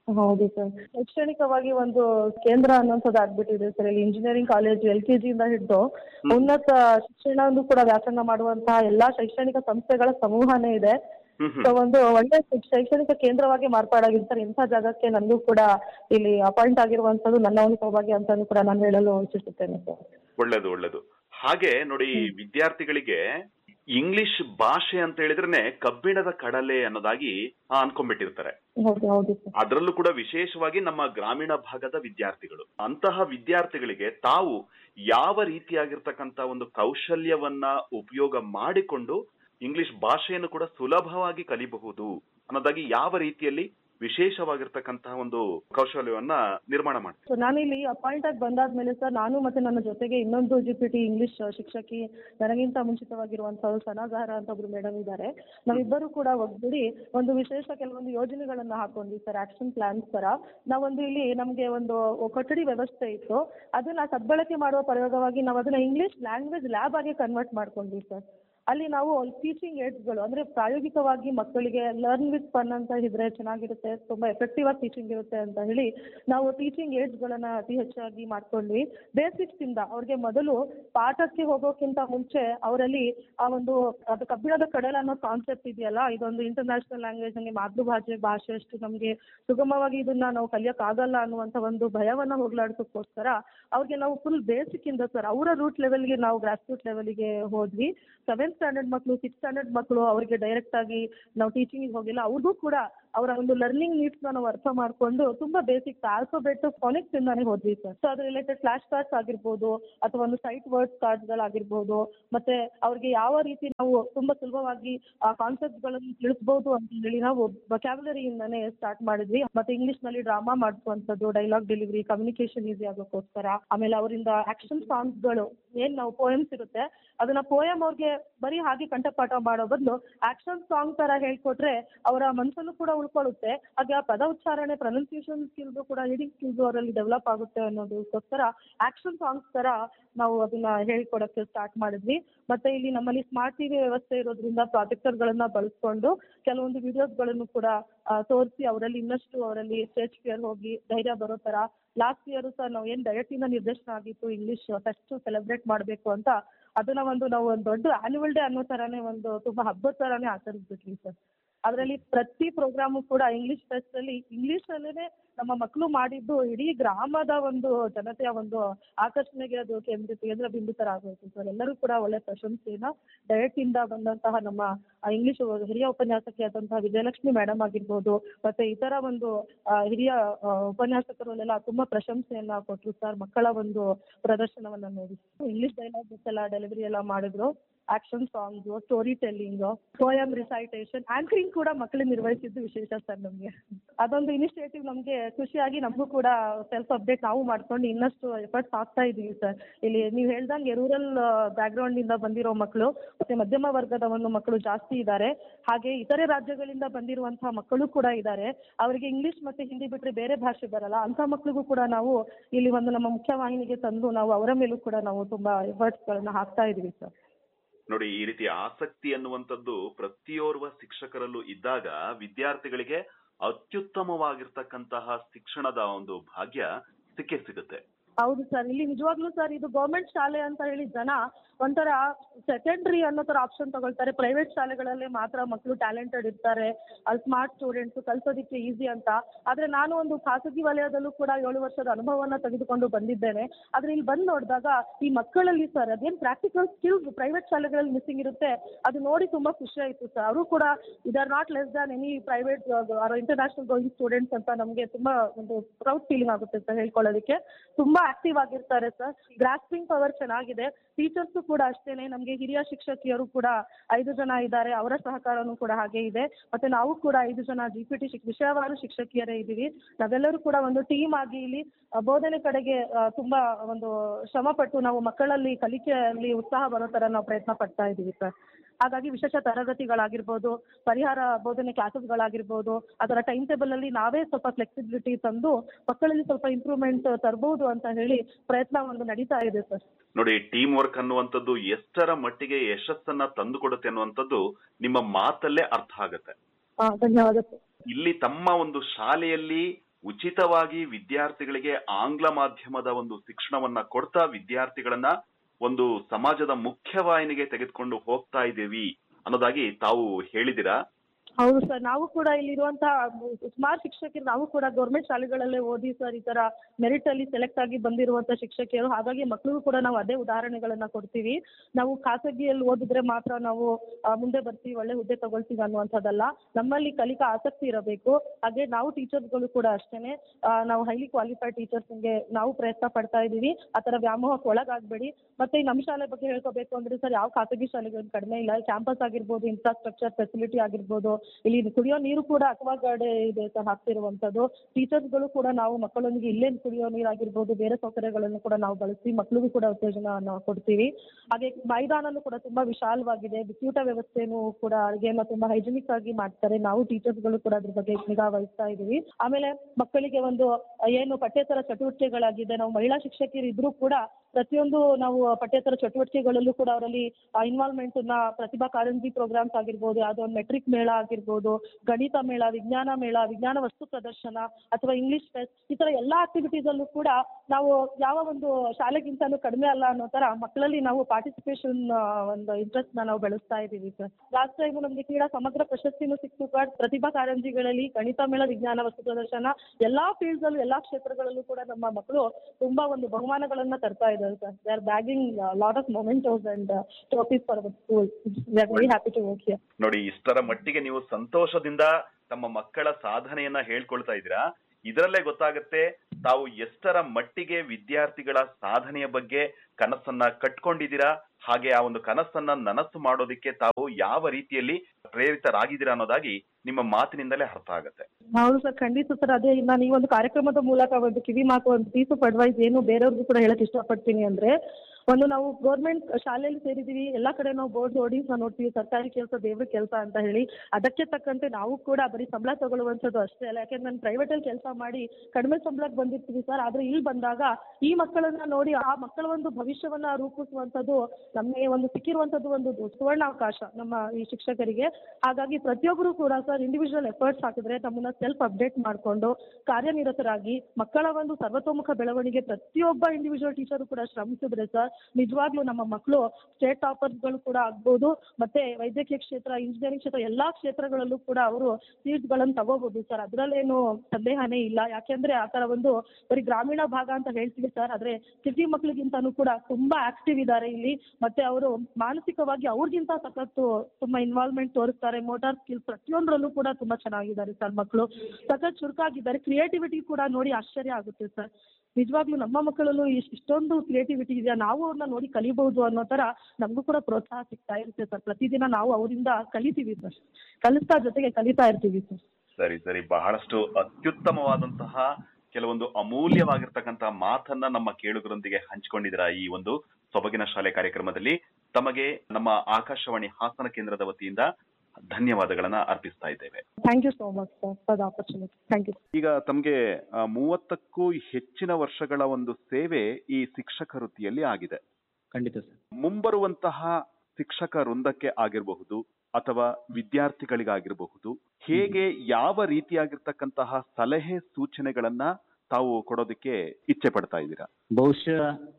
ಹೌದು ಸರ್ ಶೈಕ್ಷಣಿಕವಾಗಿ ಒಂದು ಕೇಂದ್ರ ಅನ್ನೋಂಥದ್ದು ಆಗ್ಬಿಟ್ಟಿದೆ ಸರ್ ಇಲ್ಲಿ ಇಂಜಿನಿಯರಿಂಗ್ ಕಾಲೇಜು ಎಲ್ ಕೆ ಜಿಯಿಂದ ಹಿಡಿದು ಉನ್ನತ ಶಿಕ್ಷಣವನ್ನು ಕೂಡ ವ್ಯಾಸಂಗ ಮಾಡುವಂತಹ ಎಲ್ಲಾ ಶೈಕ್ಷಣಿಕ ಸಂಸ್ಥೆಗಳ ಸಮೂಹನೇ ಇದೆ ಹ್ಮ್ ಹ್ಮ್ ಸೊ ಒಂದು ಒಳ್ಳೆ ಶೈ- ಶೈಕ್ಷಣಿಕ ಕೇಂದ್ರವಾಗಿ ಮಾರ್ಪಾಡಾಗಿದೆ ಸರ್ ಇಂಥ ಜಾಗಕ್ಕೆ ನನಗೂ ಕೂಡ ಇಲ್ಲಿ ಅಪಾಯಿಂಟ್ ಆಗಿರುವಂತದ್ದು ನನ್ನ ಒಂದು ಸೌಭಾಗ್ಯ ಅಂತಾನು ಕೂಡ ನಾನು ಹೇಳಲು ಇಚ್ಛಿಸುತ್ತೇನೆ ಸರ್ ಒಳ್ಳೇದು ಒಳ್ಳೇದು ಹಾಗೆ ನೋಡಿ ವಿದ್ಯಾರ್ಥಿಗಳಿಗೆ ಇಂಗ್ಲಿಷ್ ಭಾಷೆ ಅಂತ ಹೇಳಿದ್ರೆ ಕಬ್ಬಿಣದ ಕಡಲೆ ಅನ್ನೋದಾಗಿ ಆ, ಅನ್ಕೊಂಡ್ಬಿಟ್ಟಿರ್ತಾರೆ ಹೌದು ಹೌದು ಸರ್ ಅದರಲ್ಲೂ ಕೂಡ ವಿಶೇಷವಾಗಿ ನಮ್ಮ ಗ್ರಾಮೀಣ ಭಾಗದ ವಿದ್ಯಾರ್ಥಿಗಳು ಅಂತಹ ವಿದ್ಯಾರ್ಥಿಗಳಿಗೆ ತಾವು ಯಾವ ರೀತಿಯಾಗಿರ್ತಕ್ಕಂತ ಒಂದು ಕೌಶಲ್ಯವನ್ನ ಉಪಯೋಗ ಮಾಡಿಕೊಂಡು ಇಂಗ್ಲಿಷ್ ಭಾಷೆಯನ್ನು ಕೂಡ ಸುಲಭವಾಗಿ ಕಲಿಬಹುದು ಅನ್ನೋದಾಗಿ ಯಾವ ರೀತಿಯಲ್ಲಿ ವಿಶೇಷವಾಗಿರ್ತಕ್ಕಂತಹ ಒಂದು ಕೌಶಲ್ಯವನ್ನ ನಿರ್ಮಾಣ ಮಾಡ್ತಾರೆ ಸೊ ನಾನು ಇಲ್ಲಿ ಅಪಾಯಿಂಟ್ ಆಗಿ ಬಂದಾದ್ಮೇಲೆ ಸರ್ ನಾನು ಮತ್ತೆ ನನ್ನ ಜೊತೆಗೆ ಇನ್ನೊಂದು ಜಿ ಪಿ ಟಿ ಇಂಗ್ಲಿಷ್ ಶಿಕ್ಷಕಿ ನನಗಿಂತ ಮುಂಚಿತವಾಗಿರುವಂತಹ ಸನಾಗಾರ ಅಂತ ಒಬ್ರು ಮೇಡಮ್ ಇದ್ದಾರೆ ನಾವಿಬ್ಬರು ಕೂಡ ಒಗ್ಗೂಡಿ ಒಂದು ವಿಶೇಷ ಕೆಲವೊಂದು ಯೋಜನೆಗಳನ್ನ ಹಾಕೊಂಡ್ವಿ ಸರ್ ಆಕ್ಷನ್ ಪ್ಲಾನ್ಸ್ ತರ ನಾವೊಂದು ಇಲ್ಲಿ ನಮಗೆ ಒಂದು ಕೊಠಡಿ ವ್ಯವಸ್ಥೆ ಇತ್ತು ಅದನ್ನ ಸದ್ಬಳಕೆ ಮಾಡುವ ಪ್ರಯೋಗವಾಗಿ ನಾವು ಅದನ್ನ ಇಂಗ್ಲಿಷ್ ಲ್ಯಾಂಗ್ವೇಜ್ ಲ್ಯಾಬ್ ಆಗಿ ಕನ್ವರ್ಟ್ ಮಾಡ್ಕೊಂಡ್ವಿ ಸರ್ ಅಲ್ಲಿ ನಾವು ಟೀಚಿಂಗ್ ಏಡ್ಸ್ಗಳು ಅಂದ್ರೆ ಪ್ರಾಯೋಗಿಕವಾಗಿ ಮಕ್ಕಳಿಗೆ ಲರ್ನ್ ವಿತ್ ಫನ್ ಅಂತ ಇದ್ರೆ ಚೆನ್ನಾಗಿರುತ್ತೆ ತುಂಬಾ ಎಫೆಕ್ಟಿವ್ ಆಗಿ ಟೀಚಿಂಗ್ ಇರುತ್ತೆ ಅಂತ ಹೇಳಿ ನಾವು ಟೀಚಿಂಗ್ ಏಡ್ಸ್ಗಳನ್ನ ಅತಿ ಹೆಚ್ಚಾಗಿ ಮಾಡ್ಕೊಂಡ್ವಿ ಬೇಸಿಕ್ಸ್ ಇಂದ ಅವ್ರಿಗೆ ಮೊದಲು ಪಾಠಕ್ಕೆ ಹೋಗೋಕ್ಕಿಂತ ಮುಂಚೆ ಅವರಲ್ಲಿ ಆ ಒಂದು ಅದು ಕಬ್ಬಿಣದ ಕಡಲ ಅನ್ನೋ ಕಾನ್ಸೆಪ್ಟ್ ಇದೆಯಲ್ಲ ಇದೊಂದು ಇಂಟರ್ನ್ಯಾಷನಲ್ ಲ್ಯಾಂಗ್ವೇಜ್ ನಮಗೆ ಮಾತೃಭಾಷೆ ಭಾಷೆ ಅಷ್ಟು ನಮಗೆ ಸುಗಮವಾಗಿ ಇದನ್ನ ನಾವು ಕಲಿಯಕ್ಕಾಗಲ್ಲ ಅನ್ನುವಂತ ಒಂದು ಭಯವನ್ನ ಹೋಗ್ಲಾಡ್ಸೋಕ್ಕೋಸ್ಕರ ಅವ್ರಿಗೆ ನಾವು ಫುಲ್ ಬೇಸಿಕ್ ಇಂದ ಸರ್ ಅವರ ರೂಟ್ ಲೆವೆಲ್ಗೆ ನಾವು ಗ್ರಾಸ್ ರೂಟ್ ಲೆವೆಲ್ಗೆ ಹೋದ್ವಿ ಸೆವೆಂತ್ ಸ್ಟ್ಯಾಂಡರ್ಡ್ ಮಕ್ಕಳು ಸಿಕ್ಸ್ ಸ್ಟ್ಯಾಂಡರ್ಡ್ ಮಕ್ಕಳು ಅವರಿಗೆ ಡೈರೆಕ್ಟ್ ಆಗಿ ನಾವು ಟೀಚಿಂಗ್ ಹೋಗಿಲ್ಲ ಅವ್ರಿಗೂ ಕೂಡ ಅವರ ಒಂದು ಲರ್ನಿಂಗ್ ನೀಡ್ಸ್ ನಾವು ಅರ್ಥ ಮಾಡ್ಕೊಂಡು ತುಂಬಾ ಬೇಸಿಕ್ ಆಲ್ಫಾಬೆಟ್ ಫೋನಿಕ್ಸ್ ಇಂದಾನೆ ಹೋದ್ವಿ ಸರ್ ಸೊ ಅದ್ರ ರಿಲೇಟೆಡ್ ಫ್ಲಾಶ್ ಕಾರ್ಡ್ಸ್ ಆಗಿರ್ಬೋದು ಅಥವಾ ಒಂದು ಸೈಟ್ ವರ್ಡ್ಸ್ ಕಾರ್ಡ್ಸ್ ಗಳಾಗಿರ್ಬೋದು ಮತ್ತೆ ಅವ್ರಿಗೆ ಯಾವ ರೀತಿ ನಾವು ತುಂಬಾ ಸುಲಭವಾಗಿ ಆ ಕಾನ್ಸೆಪ್ಟ್ ಗಳನ್ನು ತಿಳಿಸಬಹುದು ಅಂತ ಹೇಳಿ ನಾವು vocabulary ಇಂದಾನೆ ಸ್ಟಾರ್ಟ್ ಮಾಡಿದ್ವಿ ಮತ್ತೆ ಇಂಗ್ಲಿಷ್ ನಲ್ಲಿ ಡ್ರಾಮಾ ಮಾಡಿಸುವಂತದ್ದು ಡೈಲಾಗ್ ಡೆಲಿವರಿ ಕಮ್ಯುನಿಕೇಶನ್ ಈಸಿ ಆಗೋಕ್ಕೋಸ್ಕರ ಆಮೇಲೆ ಅವರಿಂದ ಆಕ್ಷನ್ ಸಾಂಗ್ಸ್ ಗಳು ಏನ್ ನಾವು ಪೋಯಮ್ಸ್ ಇರುತ್ತೆ ಅದನ್ನ ಪೋಯಮ್ ಅವ್ರಿಗೆ ಬರೀ ಹಾಗೆ ಕಂಠಪಾಠ ಮಾಡೋ ಬದಲು ಆಕ್ಷನ್ ಸಾಂಗ್ ತರ ಹೇಳ್ಕೊಟ್ರೆ ಅವರ ಮನಸ್ಸಲ್ಲೂ ಕೂಡ ಉಳ್ಕೊಳ್ಳುತ್ತೆ ಹಾಗೆ ಆ ಪದ ಉಚ್ಚಾರಣೆ ಪ್ರೊನೌನ್ಸಿಯೇಷನ್ ಸ್ಕಿಲ್ಸ್ ಕೂಡ ರೀಡಿಂಗ್ ಸ್ಕಿಲ್ಸ್ ಅವರಲ್ಲಿ ಡೆವಲಪ್ ಆಗುತ್ತೆ ಅನ್ನೋದಕ್ಕೋಸ್ಕರ ಆಕ್ಷನ್ ಸಾಂಗ್ಸ್ ತರ ನಾವು ಅದನ್ನ ಹೇಳ್ಕೊಡಕ್ಕೆ ಸ್ಟಾರ್ಟ್ ಮಾಡಿದ್ವಿ ಮತ್ತೆ ಇಲ್ಲಿ ನಮ್ಮಲ್ಲಿ ಸ್ಮಾರ್ಟ್ ಟಿವಿ ವ್ಯವಸ್ಥೆ ಇರೋದ್ರಿಂದ ಪ್ರಾಜೆಕ್ಟರ್ ಗಳನ್ನ ಬಳಸ್ಕೊಂಡು ಕೆಲವೊಂದು ವಿಡಿಯೋಸ್ ಗಳನ್ನು ಕೂಡ ತೋರಿಸಿ ಅವರಲ್ಲಿ ಇನ್ನಷ್ಟು ಅವರಲ್ಲಿ ಸ್ಟೇಜ್ ಫಿಯರ್ ಹೋಗಿ ಧೈರ್ಯ ಬರೋ ತರ ಲಾಸ್ಟ್ ಇಯರ್ ಸಹ ನಾವು ಏನ್ ಡಯಟಿನ ನಿರ್ದೇಶನ ಆಗಿತ್ತು ಇಂಗ್ಲಿಷ್ ಫೆಸ್ಟ್ ಸೆಲೆಬ್ರೇಟ್ ಮಾಡಬೇಕು ಅಂತ ಅದನ್ನ ಒಂದು ನಾವು ಒಂದು ದೊಡ್ಡ ಆನ್ಯುವಲ್ ಡೇ ಅನ್ನೋ ತರಾನೇ ಒಂದು ತುಂಬಾ ಹಬ್ಬದ ತರಾನೇ ಆಚರಿಸ್ಬಿಟ್ವಿ ಸರ್ ಅದರಲ್ಲಿ ಪ್ರತಿ ಪ್ರೋಗ್ರಾಮು ಕೂಡ ಇಂಗ್ಲಿಷ್ ಫೆಸ್ಟ್ ಅಲ್ಲಿ ಇಂಗ್ಲಿಷ್ ಅಲ್ಲೇನೆ ನಮ್ಮ ಮಕ್ಕಳು ಮಾಡಿದ್ದು ಇಡೀ ಗ್ರಾಮದ ಒಂದು ಜನತೆಯ ಒಂದು ಆಕರ್ಷಣೆಗೆ ಅದು ಕೇಂದ್ರ ಕೇಂದ್ರ ಬಿಂದು ತರ ಆಗೋಯ್ತು ಸರ್ ಎಲ್ಲರೂ ಕೂಡ ಒಳ್ಳೆ ಪ್ರಶಂಸೆನ ಡಯಟ್ ಇಂದ ಬಂದಂತಹ ನಮ್ಮ ಆ ಇಂಗ್ಲಿಷ್ ಹಿರಿಯ ಉಪನ್ಯಾಸಕಿ ಆದಂತಹ ವಿಜಯಲಕ್ಷ್ಮಿ ಮೇಡಮ್ ಆಗಿರ್ಬೋದು ಮತ್ತೆ ಇತರ ಒಂದು ಆ, ಹಿರಿಯ ಆ, ಉಪನ್ಯಾಸಕರಲ್ಲೆಲ್ಲ ತುಂಬಾ ಪ್ರಶಂಸೆಯನ್ನ ಕೊಟ್ರು ಸರ್ ಮಕ್ಕಳ ಒಂದು ಪ್ರದರ್ಶನವನ್ನ ನೋಡಿ ಇಂಗ್ಲಿಷ್ ಡೈಲಾಗ್ಸ್ ಎಲ್ಲ ಡೆಲಿವರಿ ಎಲ್ಲ ಮಾಡಿದ್ರು action songs story telling poem recitation anchoring ಕೂಡ ಮಕ್ಕಳು ನಿರ್ವಹಿಸಿದ್ದು ವಿಶೇಷ ಸರ್ ನಮಗೆ ಅದೊಂದು ಇನಿಷಿಯೇಟಿವ್ ನಮಗೆ ಖುಷಿಯಾಗಿ ನಮಗೂ ಕೂಡ ಸೆಲ್ಫ್ ಅಪ್ಡೇಟ್ ನಾವು ಮಾಡ್ಕೊಂಡು ಇನ್ನಷ್ಟು ಎಫರ್ಟ್ಸ್ ಆಗ್ತಾ ಇದೀವಿ ಸರ್ ಇಲ್ಲಿ ನೀವು ಹೇಳ್ದಂಗೆ ರೂರಲ್ ಬ್ಯಾಕ್ಗ್ರೌಂಡ್ ಇಂದ ಬಂದಿರೋ ಮಕ್ಕಳು ಮತ್ತೆ ಮಧ್ಯಮ ವರ್ಗದ ಒಂದು ಮಕ್ಕಳು ಜಾಸ್ತಿ ಇದ್ದಾರೆ ಹಾಗೆ ಇತರೆ ರಾಜ್ಯಗಳಿಂದ ಬಂದಿರುವಂತಹ ಮಕ್ಕಳು ಕೂಡ ಇದ್ದಾರೆ ಅವರಿಗೆ ಇಂಗ್ಲಿಷ್ ಮತ್ತೆ ಹಿಂದಿ ಬಿಟ್ರೆ ಬೇರೆ ಭಾಷೆ ಬರಲ್ಲ ಅಂತ ಮಕ್ಕಳಿಗೂ ಕೂಡ ನಾವು ಇಲ್ಲಿ ಒಂದು ನಮ್ಮ ಮುಖ್ಯವಾಹಿನಿಗೆ ತಂದು ನಾವು ಅವರ ಮೇಲೂ ಕೂಡ ನಾವು ತುಂಬಾ ಎಫರ್ಟ್ಸ್ ಗಳನ್ನ ಹಾಕ್ತಾ ಇದೀವಿ ಸರ್ ನೋಡಿ ಈ ರೀತಿ ಆಸಕ್ತಿ ಅನ್ನುವಂಥದ್ದು ಪ್ರತಿಯೋರ್ವ ಶಿಕ್ಷಕರಲ್ಲೂ ಇದ್ದಾಗ ವಿದ್ಯಾರ್ಥಿಗಳಿಗೆ ಅತ್ಯುತ್ತಮವಾಗಿರ್ತಕ್ಕಂತಹ ಶಿಕ್ಷಣದ ಒಂದು ಭಾಗ್ಯ ಸಿಕ್ಕೇ ಸಿಗುತ್ತೆ ಹೌದು ಸರ್ ಇಲ್ಲಿ ನಿಜವಾಗ್ಲೂ ಸರ್ ಇದು ಗೌರ್ಮೆಂಟ್ ಶಾಲೆ ಅಂತ ಹೇಳಿ ಜನ ಒಂಥರ ಸೆಕೆಂಡ್ರಿ ಅನ್ನೋ ತರ ಆಪ್ಷನ್ ತಗೊಳ್ತಾರೆ ಪ್ರೈವೇಟ್ ಶಾಲೆಗಳಲ್ಲಿ ಮಾತ್ರ ಮಕ್ಕಳು ಟ್ಯಾಲೆಂಟೆಡ್ ಇರ್ತಾರೆ ಅಲ್ಲಿ ಸ್ಮಾರ್ಟ್ ಸ್ಟೂಡೆಂಟ್ಸ್ ಕಲ್ಸೋದಿಕ್ಕೆ ಈಸಿ ಅಂತ ಆದ್ರೆ ನಾನು ಒಂದು ಖಾಸಗಿ ವಲಯದಲ್ಲೂ ಕೂಡ ಏಳು ವರ್ಷದ ಅನುಭವವನ್ನ ತೆಗೆದುಕೊಂಡು ಬಂದಿದ್ದೇನೆ ಆದ್ರೆ ಇಲ್ಲಿ ಬಂದು ನೋಡಿದಾಗ ಈ ಮಕ್ಕಳಲ್ಲಿ ಸರ್ ಅದೇನ್ ಪ್ರಾಕ್ಟಿಕಲ್ ಸ್ಕಿಲ್ಸ್ ಪ್ರೈವೇಟ್ ಶಾಲೆಗಳಲ್ಲಿ ಮಿಸ್ಸಿಂಗ್ ಇರುತ್ತೆ ಅದು ನೋಡಿ ತುಂಬಾ ಖುಷಿ ಆಯ್ತು ಸರ್ ಅವರು ಕೂಡ either not less than any private international going students ಅಂತ ನಮಗೆ ತುಂಬಾ ಒಂದು ಪ್ರೌಡ್ ಫೀಲಿಂಗ್ ಆಗುತ್ತೆ ಸರ್ ಹೇಳ್ಕೊಳ್ಳೋದಕ್ಕೆ ತುಂಬಾ ಆಕ್ಟಿವ್ ಆಗಿರ್ತಾರೆ ಸರ್ ಗ್ರಾಸ್ಪಿಂಗ್ ಪವರ್ ಚೆನ್ನಾಗಿದೆ ಟೀಚರ್ಸ್ ಕೂಡ ಅಷ್ಟೇನೆ ನಮಗೆ ಹಿರಿಯ ಶಿಕ್ಷಕಿಯರು ಕೂಡ ಐದು ಜನ ಇದ್ದಾರೆ ಅವರ ಸಹಕಾರನೂ ಕೂಡ ಹಾಗೆ ಇದೆ ಮತ್ತೆ ನಾವು ಕೂಡ ಐದು ಜನ ಜಿ ಪಿ ಟಿ ಶಿಕ್ ವಿಷಯವಾರು ಶಿಕ್ಷಕಿಯರೇ ಇದ್ದೀವಿ ನಾವೆಲ್ಲರೂ ಕೂಡ ಒಂದು ಟೀಮ್ ಆಗಿ ಇಲ್ಲಿ ಆ, ಬೋಧನೆ ಕಡೆಗೆ ಆ, ತುಂಬಾ ಒಂದು ಶ್ರಮ ಪಟ್ಟು ನಾವು ಮಕ್ಕಳಲ್ಲಿ ಕಲಿಕೆಯಲ್ಲಿ ಉತ್ಸಾಹ ಬರೋ ತರ ನಾವು ಪ್ರಯತ್ನ ಪಡ್ತಾ ಇದ್ದೀವಿ ಸರ್ ಹಾಗಾಗಿ ವಿಶೇಷ ತರಗತಿಗಳಾಗಿರ್ಬೋದು ಪರಿಹಾರ ಬೋಧನೆ ಕ್ಲಾಸಸ್ಗಳಾಗಿರ್ಬೋದು ಅದರ ಟೈಮ್ ಟೇಬಲ್ ಅಲ್ಲಿ ನಾವೇ ಸ್ವಲ್ಪ ಫ್ಲೆಕ್ಸಿಬಿಲಿಟಿ ತಂದು ಮಕ್ಕಳಲ್ಲಿ ಸ್ವಲ್ಪ ಇಂಪ್ರೂವ್ಮೆಂಟ್ ತರಬಹುದು ಅಂತ ಹೇಳಿ ಪ್ರಯತ್ನ ಒಂದು ನಡೀತಾ ಇದೆ ಸರ್ ನೋಡಿ ಟೀಮ್ ವರ್ಕ್ ಅನ್ನುವಂಥದ್ದು ಎಷ್ಟರ ಮಟ್ಟಿಗೆ ಯಶಸ್ಸನ್ನ ತಂದುಕೊಡುತ್ತೆ ಅನ್ನುವಂಥದ್ದು ನಿಮ್ಮ ಮಾತಲ್ಲೇ ಅರ್ಥ ಆಗತ್ತೆ ಧನ್ಯವಾದ ಸರ್ ಇಲ್ಲಿ ತಮ್ಮ ಒಂದು ಶಾಲೆಯಲ್ಲಿ ಉಚಿತವಾಗಿ ವಿದ್ಯಾರ್ಥಿಗಳಿಗೆ ಆಂಗ್ಲ ಮಾಧ್ಯಮದ ಒಂದು ಶಿಕ್ಷಣವನ್ನ ಕೊಡ್ತಾ ವಿದ್ಯಾರ್ಥಿಗಳನ್ನ ಒಂದು ಸಮಾಜದ ಮುಖ್ಯವಾಹಿನಿಗೆ ತೆಗೆದುಕೊಂಡು ಹೋಗ್ತಾ ಇದ್ದೀವಿ ಅನ್ನೋದಾಗಿ ತಾವು ಹೇಳಿದಿರಾ ಹೌದು ಸರ್ ನಾವು ಕೂಡ ಇಲ್ಲಿರುವಂತಹ ಸುಮಾರು ಶಿಕ್ಷಕರು ನಾವು ಕೂಡ ಗೌರ್ಮೆಂಟ್ ಶಾಲೆಗಳಲ್ಲೇ ಓದಿ ಸರ್ ಈ ತರ ಮೆರಿಟ್ ಅಲ್ಲಿ ಸೆಲೆಕ್ಟ್ ಆಗಿ ಬಂದಿರುವಂತ ಶಿಕ್ಷಕಿಯರು ಹಾಗಾಗಿ ಮಕ್ಕಳಿಗೂ ಕೂಡ ನಾವು ಅದೇ ಉದಾಹರಣೆಗಳನ್ನ ಕೊಡ್ತೀವಿ ನಾವು ಖಾಸಗಿಯಲ್ಲಿ ಓದಿದ್ರೆ ಮಾತ್ರ ನಾವು ಆ, ಮುಂದೆ ಬರ್ತೀವಿ ಒಳ್ಳೆ ಹುದ್ದೆ ತಗೊಳ್ತೀವಿ ಅನ್ನುವಂಥದ್ದಲ್ಲ ನಮ್ಮಲ್ಲಿ ಕಲಿಕಾ ಆಸಕ್ತಿ ಇರಬೇಕು ಹಾಗೆ ನಾವು ಟೀಚರ್ಸ್ಗಳು ಕೂಡ ಅಷ್ಟೇನೆ ಆ, ನಾವು ಹೈಲಿ ಕ್ವಾಲಿಫೈಡ್ ಟೀಚರ್ಸ್ಗೆ ನಾವು ಪ್ರಯತ್ನ ಪಡ್ತಾ ಇದ್ದೀವಿ ಆ ಥರ ವ್ಯಾಮೋಹಕ್ಕೆ ಒಳಗಾಗಬೇಡಿ ಮತ್ತೆ ಈ ನಮ್ಮ ಶಾಲೆ ಬಗ್ಗೆ ಹೇಳ್ಕೋಬೇಕು ಅಂದ್ರೆ ಸರ್ ಯಾವ ಖಾಸಗಿ ಶಾಲೆಗಳು ಕಡಿಮೆ ಇಲ್ಲ ಕ್ಯಾಂಪಸ್ ಆಗಿರ್ಬೋದು ಇನ್ಫ್ರಾಸ್ಟ್ರಕ್ಚರ್ ಫೆಸಿಲಿಟಿ ಆಗಿರ್ಬೋದು ಇಲ್ಲಿ ಕುಡಿಯೋ ನೀರು ಕೂಡ ಅಕ್ವಾಗಾರ್ಡ್ ಇದೆ ಸರ್ ಹಾಕ್ತಿರುವಂಥದ್ದು ಟೀಚರ್ಸ್ಗಳು ಕೂಡ ನಾವು ಮಕ್ಕಳೊಂದಿಗೆ ಇಲ್ಲೇ ಕುಡಿಯೋ ನೀರು ಆಗಿರ್ಬೋದು ಬೇರೆ ಸೌಕರ್ಯಗಳನ್ನು ಕೂಡ ನಾವು ಬಳಸಿ ಮಕ್ಕಳಿಗೂ ಕೂಡ ಉತ್ತೇಜನ ನಾವು ಕೊಡ್ತೀವಿ ಹಾಗೆ ಮೈದಾನನೂ ಕೂಡ ತುಂಬಾ ವಿಶಾಲವಾಗಿದೆ ಬಿಸಿಯೂಟ ವ್ಯವಸ್ಥೆನೂ ಕೂಡ ಅಡುಗೆಯನ್ನ ತುಂಬಾ ಹೈಜಿನಿಕ್ ಆಗಿ ಮಾಡ್ತಾರೆ ನಾವು ಟೀಚರ್ಸ್ಗಳು ಕೂಡ ಅದ್ರ ಬಗ್ಗೆ ನಿಗಾ ವಹಿಸ್ತಾ ಇದೀವಿ ಆಮೇಲೆ ಮಕ್ಕಳಿಗೆ ಒಂದು ಏನು ಪಠ್ಯೇತರ ಚಟುವಟಿಕೆಗಳಾಗಿದೆ ನಾವು ಮಹಿಳಾ ಶಿಕ್ಷಕಿಯರು ಇದ್ರೂ ಕೂಡ ಪ್ರತಿಯೊಂದು ನಾವು ಪಠ್ಯೇತರ ಚಟುವಟಿಕೆಗಳಲ್ಲೂ ಕೂಡ ಅವರಲ್ಲಿ ಇನ್ವಾಲ್ವ್ಮೆಂಟ್ ನ ಪ್ರತಿಭಾ ಕಾರಂಜಿ ಪ್ರೋಗ್ರಾಮ್ಸ್ ಆಗಿರ್ಬೋದು ಯಾವುದೋ ಒಂದು ಮೆಟ್ರಿಕ್ ಮೇಳ ಆಗಿರ್ಬೋದು ಗಣಿತ ಮೇಳ ವಿಜ್ಞಾನ ಮೇಳ ವಿಜ್ಞಾನ ವಸ್ತು ಪ್ರದರ್ಶನ ಅಥವಾ ಇಂಗ್ಲಿಷ್ ಫೆಸ್ಟ್ ಈ ತರ ಎಲ್ಲಾ ಆಕ್ಟಿವಿಟೀಸ್ ಅಲ್ಲೂ ಕೂಡ ನಾವು ಯಾವ ಒಂದು ಶಾಲೆಗಿಂತಲೂ ಕಡಿಮೆ ಅಲ್ಲ ಅನ್ನೋ ತರ ಮಕ್ಕಳಲ್ಲಿ ನಾವು ಪಾರ್ಟಿಸಿಪೇಷನ್ ಒಂದು ಇಂಟ್ರೆಸ್ಟ್ ನ ನಾವು ಬೆಳೆಸ್ತಾ ಇದ್ದೀವಿ ಸರ್ ಲಾಸ್ಟ್ ಟೈಮ್ ನಮಗೆ ಕ್ರೀಡಾ ಸಮಗ್ರ ಪ್ರಶಸ್ತಿನೂ ಸಿಕ್ತು ಸರ್ ಪ್ರತಿಭಾ ಕಾರಂಜಿಗಳಲ್ಲಿ ಗಣಿತ ಮೇಳ ವಿಜ್ಞಾನ ವಸ್ತು ಪ್ರದರ್ಶನ ಎಲ್ಲಾ ಫೀಲ್ಡ್ಸ್ ಅಲ್ಲೂ ಎಲ್ಲಾ ಕ್ಷೇತ್ರಗಳಲ್ಲೂ ಕೂಡ ನಮ್ಮ ಮಕ್ಕಳು ತುಂಬಾ ಒಂದು ಬಹುಮಾನಗಳನ್ನ ತರ್ತಾ ಇದ್ದಾರೆ sir they are bagging lot of mementos and trophies for our school we are very happy to work here ನೋಡಿ ಇಷ್ಟರ ಮಟ್ಟಿಗೆ ನೀವು ಸಂತೋಷದಿಂದ ತಮ್ಮ ಮಕ್ಕಳ ಸಾಧನೆಯನ್ನ ಹೇಳ್ಕೊಳ್ತಾ ಇದ್ದೀರಾ ಇದರಲ್ಲೇ ಗೊತ್ತಾಗುತ್ತೆ ತಾವು ಎಷ್ಟರ ಮಟ್ಟಿಗೆ ವಿದ್ಯಾರ್ಥಿಗಳ ಸಾಧನೆಯ ಬಗ್ಗೆ ಕನಸನ್ನ ಕಟ್ಕೊಂಡಿದ್ದೀರಾ ಹಾಗೆ ಆ ಒಂದು ಕನಸನ್ನ ನನಸು ಮಾಡೋದಕ್ಕೆ ತಾವು ಯಾವ ರೀತಿಯಲ್ಲಿ ಪ್ರೇರಿತರಾಗಿದ್ದೀರಾ ಅನ್ನೋದಾಗಿ ನಿಮ್ಮ ಮಾತಿನಿಂದಲೇ ಅರ್ಥ ಆಗುತ್ತೆ ಹೌದು ಸರ್ ಖಂಡಿತ ಸರ್ ಅದೇ ನಾನು ಈ ಒಂದು ಕಾರ್ಯಕ್ರಮದ ಮೂಲಕ ಒಂದು ಕಿವಿ ಮಾತು ಒಂದು ಪೀಸ್ ಆಫ್ ಅಡ್ವೈಸ್ ಏನು ಬೇರೆಯವ್ರಿಗೂ ಕೂಡ ಹೇಳಕ್ ಇಷ್ಟಪಡ್ತೀನಿ ಅಂದ್ರೆ ಒಂದು ನಾವು ಗೌರ್ಮೆಂಟ್ ಶಾಲೆಯಲ್ಲಿ ಸೇರಿದೀವಿ ಎಲ್ಲ ಕಡೆ ನಾವು ಬೋರ್ಡ್ ಹೋರ್ಡಿಂಗ್ಸ್ ನೋಡ್ತೀವಿ ಸರ್ಕಾರಿ ಕೆಲಸ ದೇವ್ರ ಕೆಲಸ ಅಂತ ಹೇಳಿ ಅದಕ್ಕೆ ತಕ್ಕಂತೆ ನಾವು ಕೂಡ ಬರೀ ಸಂಬಳ ತಗೊಳ್ಳುವಂಥದ್ದು ಅಷ್ಟೇ ಅಲ್ಲ ಯಾಕೆಂದ್ರೆ ನಾನು ಪ್ರೈವೇಟ್ ಅಲ್ಲಿ ಕೆಲಸ ಮಾಡಿ ಕಡಿಮೆ ಸಂಬಳಕ್ಕೆ ಬಂದಿರ್ತೀವಿ ಸರ್ ಆದ್ರೆ ಇಲ್ಲಿ ಬಂದಾಗ ಈ ಮಕ್ಕಳನ್ನ ನೋಡಿ ಆ ಮಕ್ಕಳ ಒಂದು ಭವಿಷ್ಯವನ್ನ ರೂಪಿಸುವಂಥದ್ದು ನಮಗೆ ಒಂದು ಸಿಕ್ಕಿರುವಂಥದ್ದು ಒಂದು ಸುವರ್ಣಾವಕಾಶ ನಮ್ಮ ಈ ಶಿಕ್ಷಕರಿಗೆ ಹಾಗಾಗಿ ಪ್ರತಿಯೊಬ್ಬರು ಕೂಡ ಸರ್ ಇಂಡಿವಿಜುವಲ್ ಎಫರ್ಟ್ಸ್ ಹಾಕಿದ್ರೆ ನಮ್ಮನ್ನ ಸೆಲ್ಫ್ ಅಪ್ಡೇಟ್ ಮಾಡಿಕೊಂಡು ಕಾರ್ಯನಿರತರಾಗಿ ಮಕ್ಕಳ ಒಂದು ಸರ್ವತೋಮುಖ ಬೆಳವಣಿಗೆ ಪ್ರತಿಯೊಬ್ಬ ಇಂಡಿವಿಜುವಲ್ ಟೀಚರು ಕೂಡ ಶ್ರಮಿಸಿದ್ರೆ ಸರ್ ನಿಜವಾಗ್ಲೂ ನಮ್ಮ ಮಕ್ಕಳು ಸ್ಟೇಟ್ ಟಾಪರ್ಸ್ಗಳು ಕೂಡ ಆಗ್ಬೋದು ಮತ್ತೆ ವೈದ್ಯಕೀಯ ಕ್ಷೇತ್ರ ಇಂಜಿನಿಯರಿಂಗ್ ಕ್ಷೇತ್ರ ಎಲ್ಲಾ ಕ್ಷೇತ್ರಗಳಲ್ಲೂ ಕೂಡ ಅವರು ಸೀಟ್ಗಳನ್ನು ತಗೋಬಹುದು ಸರ್ ಅದರಲ್ಲೇನು ಸಂದೇಹನೇ ಇಲ್ಲ ಯಾಕೆಂದ್ರೆ ಆ ತರ ಒಂದು ಬರೀ ಗ್ರಾಮೀಣ ಭಾಗ ಅಂತ ಹೇಳ್ತೀವಿ ಸರ್ ಆದ್ರೆ ಸಿಟಿ ಮಕ್ಕಳಿಗಿಂತನೂ ಕೂಡ ತುಂಬಾ ಆಕ್ಟಿವ್ ಇದ್ದಾರೆ ಇಲ್ಲಿ ಮತ್ತೆ ಅವರು ಮಾನಸಿಕವಾಗಿ ಅವ್ರಿಗಿಂತ ಸಖತ್ತು ತುಂಬಾ ಇನ್ವಾಲ್ವ್ಮೆಂಟ್ ತೋರಿಸ್ತಾರೆ ಮೋಟಾರ್ ಸ್ಕಿಲ್ಸ್ ಪ್ರತಿಯೊಂದರಲ್ಲೂ ಕೂಡ ತುಂಬಾ ಚೆನ್ನಾಗಿದ್ದಾರೆ ಸರ್ ಮಕ್ಕಳು ಸಖತ್ ಚುರುಕಾಗಿದ್ದಾರೆ ಕ್ರಿಯೇಟಿವಿಟಿ ಕೂಡ ನೋಡಿ ಆಶ್ಚರ್ಯ ಆಗುತ್ತೆ ಸರ್ ನಿಜವಾಗ್ಲೂ ನಮ್ಮ ಮಕ್ಕಳಲ್ಲೂ ಇಷ್ಟ್- ಇಷ್ಟೊಂದು ಕ್ರಿಯೇಟಿವಿಟಿ ಇದೆಯಾ ನಾವು ಅವ್ರನ್ನ ನೋಡಿ ಕಲಿಬಹುದು ಅನ್ನೋ ತರ ನಮಗೂ ಕೂಡ ಪ್ರೋತ್ಸಾಹ ಸಿಗ್ತಾ ಇರುತ್ತೆ ಸರ್ ಪ್ರತಿದಿನ ನಾವು ಅವರಿಂದ ಕಲಿತೀವಿ ಸರ್ ಕಲಿಸ್ತಾ ಜೊತೆಗೆ ಕಲಿತಾ ಇರ್ತೀವಿ ಸರ್ ಸರಿ ಸರಿ ಬಹಳಷ್ಟು ಅತ್ಯುತ್ತಮವಾದಂತಹ ಕೆಲವೊಂದು ಅಮೂಲ್ಯವಾಗಿರ್ತಕ್ಕಂತಹ ಮಾತನ್ನ ನಮ್ಮ ಕೇಳುಗರೊಂದಿಗೆ ಹಂಚಿಕೊಂಡಿದ್ದೀರಾ ಈ ಒಂದು ಸೊಬಗಿನ ಶಾಲೆ ಕಾರ್ಯಕ್ರಮದಲ್ಲಿ ತಮಗೆ ನಮ್ಮ ಆಕಾಶವಾಣಿ ಹಾಸನ ಕೇಂದ್ರದ ವತಿಯಿಂದ ಧನ್ಯವಾದಗಳನ್ನ ಅರ್ಪಿಸ್ತಾ ಇದ್ದೇವೆ thank you so much sir for the opportunity thank you ಈಗ ತಮಗೆ ಆ, ಮೂವತ್ತಕ್ಕೂ ಹೆಚ್ಚಿನ ವರ್ಷಗಳ ಒಂದು ಸೇವೆ ಈ ಶಿಕ್ಷಕ ವೃತ್ತಿಯಲ್ಲಿ ಆಗಿದೆ ಖಂಡಿತ ಸರ್ ಮುಂಬರುವಂತಹ ಶಿಕ್ಷಕ ವೃಂದಕ್ಕೆ ಆಗಿರಬಹುದು ಅಥವಾ ವಿದ್ಯಾರ್ಥಿಗಳಿಗಾಗಿರಬಹುದು ಹೇಗೆ ಯಾವ ರೀತಿಯಾಗಿರ್ತಕ್ಕಂತಹ ಸಲಹೆ ಸೂಚನೆಗಳನ್ನ ತಾವು ಕೊಡೋದಕ್ಕೆ ಇಚ್ಛೆ ಪಡ್ತಾ ಇದ್ದೀರಾ ಬಹುಶಃ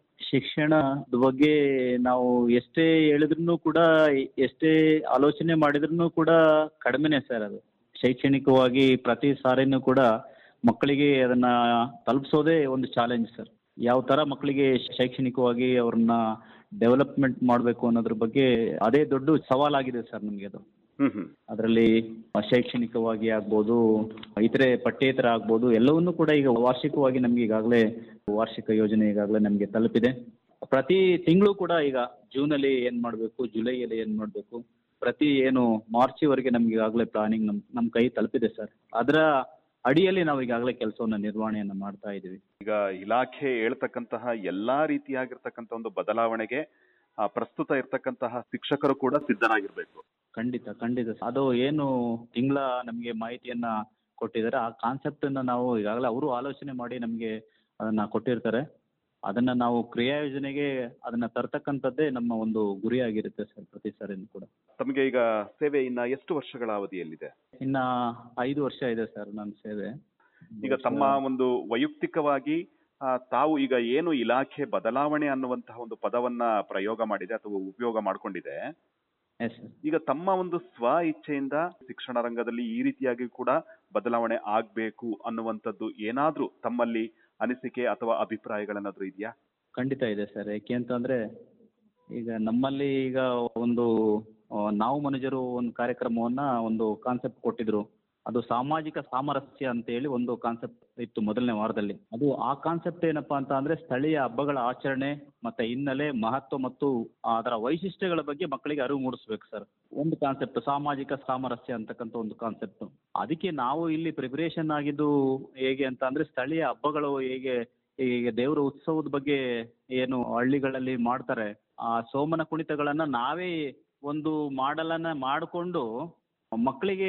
ಶಿಕ್ಷಣದ ಬಗ್ಗೆ ನಾವು ಎಷ್ಟೇ ಹೇಳಿದ್ರು ಕೂಡ ಎಷ್ಟೇ ಆಲೋಚನೆ ಮಾಡಿದ್ರು ಕೂಡ ಕಡಿಮೆನೆ ಸರ್ ಅದು ಶೈಕ್ಷಣಿಕವಾಗಿ ಪ್ರತಿ ಸಾರಿನೂ ಕೂಡ ಮಕ್ಕಳಿಗೆ ಅದನ್ನ ತಲುಪಿಸೋದೇ ಒಂದು ಚಾಲೆಂಜ್ ಸರ್ ಯಾವ ತರ ಮಕ್ಕಳಿಗೆ ಶೈಕ್ಷಣಿಕವಾಗಿ ಅವ್ರನ್ನ ಡೆವಲಪ್ಮೆಂಟ್ ಮಾಡಬೇಕು ಅನ್ನೋದ್ರ ಬಗ್ಗೆ ಅದೇ ದೊಡ್ಡ ಸವಾಲಾಗಿದೆ ಸರ್ ನಮಗೆ ಅದು ಹ್ಮ್ ಹ್ಮ್ ಅದರಲ್ಲಿ ಶೈಕ್ಷಣಿಕವಾಗಿ ಆಗ್ಬೋದು ಇತರೆ ಪಠ್ಯೇತರ ಆಗ್ಬೋದು ಎಲ್ಲವನ್ನೂ ಕೂಡ ಈಗ ವಾರ್ಷಿಕವಾಗಿ ನಮ್ಗೆ ಈಗಾಗಲೇ ವಾರ್ಷಿಕ ಯೋಜನೆ ಈಗಾಗಲೇ ನಮಗೆ ತಲುಪಿದೆ ಪ್ರತಿ ತಿಂಗಳು ಕೂಡ ಈಗ ಜೂನಲ್ಲಿ ಏನ್ ಮಾಡಬೇಕು ಜುಲೈಯಲ್ಲಿ ಏನ್ ಮಾಡಬೇಕು ಪ್ರತಿ ಏನು ಮಾರ್ಚ್ವರೆಗೆ ನಮ್ಗೆ ಈಗಾಗಲೇ ಪ್ಲಾನಿಂಗ್ ನಮ್ ನಮ್ಮ ಕೈ ತಲುಪಿದೆ ಸರ್ ಅದರ ಅಡಿಯಲ್ಲಿ ನಾವು ಈಗಾಗಲೇ ಕೆಲಸವನ್ನ ನಿರ್ವಹಣೆಯನ್ನ ಮಾಡ್ತಾ ಇದ್ದೀವಿ ಈಗ ಇಲಾಖೆ ಹೇಳ್ತಕ್ಕಂತಹ ಎಲ್ಲಾ ರೀತಿಯಾಗಿರ್ತಕ್ಕಂಥ ಒಂದು ಬದಲಾವಣೆಗೆ ಆ, ಪ್ರಸ್ತುತ ಇರ್ತಕ್ಕಂತಹ ಶಿಕ್ಷಕರು ಕೂಡ ಸಿದ್ಧರಾಗಿರ್ಬೇಕು ಖಂಡಿತ ಖಂಡಿತ ಸರ್. ಅದು ಏನು ತಿಂಗಳ ನಮಗೆ ಮಾಹಿತಿಯನ್ನ ಕೊಟ್ಟಿದ್ದಾರೆ ಆ ಕಾನ್ಸೆಪ್ಟ್ ಅನ್ನ ನಾವು ಈಗಾಗಲೇ ಅವರು ಆಲೋಚನೆ ಮಾಡಿ ನಮಗೆ ಅದನ್ನ ಕೊಟ್ಟಿರ್ತಾರೆ ಅದನ್ನ ನಾವು ಕ್ರಿಯಾ ಯೋಜನೆಗೆ ಅದನ್ನ ತರ್ತಕ್ಕಂಥದ್ದೇ ನಮ್ಮ ಒಂದು ಗುರಿಯಾಗಿರುತ್ತೆ ಸರ್ ಪ್ರತಿ ಸಾರಿನೂ ಕೂಡ ತಮಗೆ ಈಗ ಸೇವೆ ಇನ್ನ ಎಷ್ಟು ವರ್ಷಗಳ ಅವಧಿಯಲ್ಲಿದೆ ಇನ್ನ ಐದು ವರ್ಷ ಇದೆ ಸರ್ ನನ್ನ ಸೇವೆ ಈಗ ತಮ್ಮ ಒಂದು ವೈಯಕ್ತಿಕವಾಗಿ ಆ, ತಾವು ಈಗ ಏನು ಇಲಾಖೆ ಬದಲಾವಣೆ ಅನ್ನುವಂತಹ ಒಂದು ಪದವನ್ನ ಪ್ರಯೋಗ ಮಾಡಿದೆ ಅಥವಾ ಉಪಯೋಗ ಮಾಡ್ಕೊಂಡಿದೆ ಎಸ್ ಸರ್ ಈಗ ತಮ್ಮ ಒಂದು ಸ್ವ ಇಚ್ಛೆಯಿಂದ ಶಿಕ್ಷಣ ರಂಗದಲ್ಲಿ ಈ ರೀತಿಯಾಗಿ ಕೂಡ ಬದಲಾವಣೆ ಆಗ್ಬೇಕು ಅನ್ನುವಂಥದ್ದು ಏನಾದ್ರೂ ತಮ್ಮಲ್ಲಿ ಅನಿಸಿಕೆ ಅಥವಾ ಅಭಿಪ್ರಾಯಗಳೇನಾದ್ರೂ ಇದೆಯಾ ಖಂಡಿತ ಇದೆ ಸರ್ ಯಾಕೆ ಅಂತಂದ್ರೆ ಈಗ ನಮ್ಮಲ್ಲಿ ಈಗ ಒಂದು ಆ, ನಾವು ಮನುಜರು ಒಂದು ಕಾರ್ಯಕ್ರಮವನ್ನ ಒಂದು ಕಾನ್ಸೆಪ್ಟ್ ಕೊಟ್ಟಿದ್ರು ಅದು ಸಾಮಾಜಿಕ ಸಾಮರಸ್ಯ ಅಂತ ಹೇಳಿ ಒಂದು ಕಾನ್ಸೆಪ್ಟ್ ಇತ್ತು ಮೊದಲನೇ ವಾರದಲ್ಲಿ ಅದು ಆ ಕಾನ್ಸೆಪ್ಟ್ ಏನಪ್ಪಾ ಅಂತ ಅಂದ್ರೆ ಸ್ಥಳೀಯ ಹಬ್ಬಗಳ ಆಚರಣೆ ಮತ್ತೆ ಹಿನ್ನೆಲೆ ಮಹತ್ವ ಮತ್ತು ಅದರ ವೈಶಿಷ್ಟ್ಯಗಳ ಬಗ್ಗೆ ಮಕ್ಕಳಿಗೆ ಅರಿವು ಮೂಡಿಸ್ಬೇಕು ಸರ್ ಒಂದು ಕಾನ್ಸೆಪ್ಟ್ ಸಾಮಾಜಿಕ ಸಾಮರಸ್ಯ ಅಂತಕ್ಕಂಥ ಒಂದು ಕಾನ್ಸೆಪ್ಟ್ ಅದಕ್ಕೆ ನಾವು ಇಲ್ಲಿ ಪ್ರಿಪರೇಷನ್ ಆಗಿದ್ದು ಹೇಗೆ ಅಂತ ಅಂದ್ರೆ ಸ್ಥಳೀಯ ಹಬ್ಬಗಳು ಹೇಗೆ ಈಗ ದೇವರ ಉತ್ಸವದ ಬಗ್ಗೆ ಏನು ಹಳ್ಳಿಗಳಲ್ಲಿ ಮಾಡ್ತಾರೆ ಆ ಸೋಮನ ಕುಣಿತಗಳನ್ನ ನಾವೇ ಒಂದು ಮಾಡಲನ್ನ ಮಾಡಿಕೊಂಡು ಮಕ್ಕಳಿಗೆ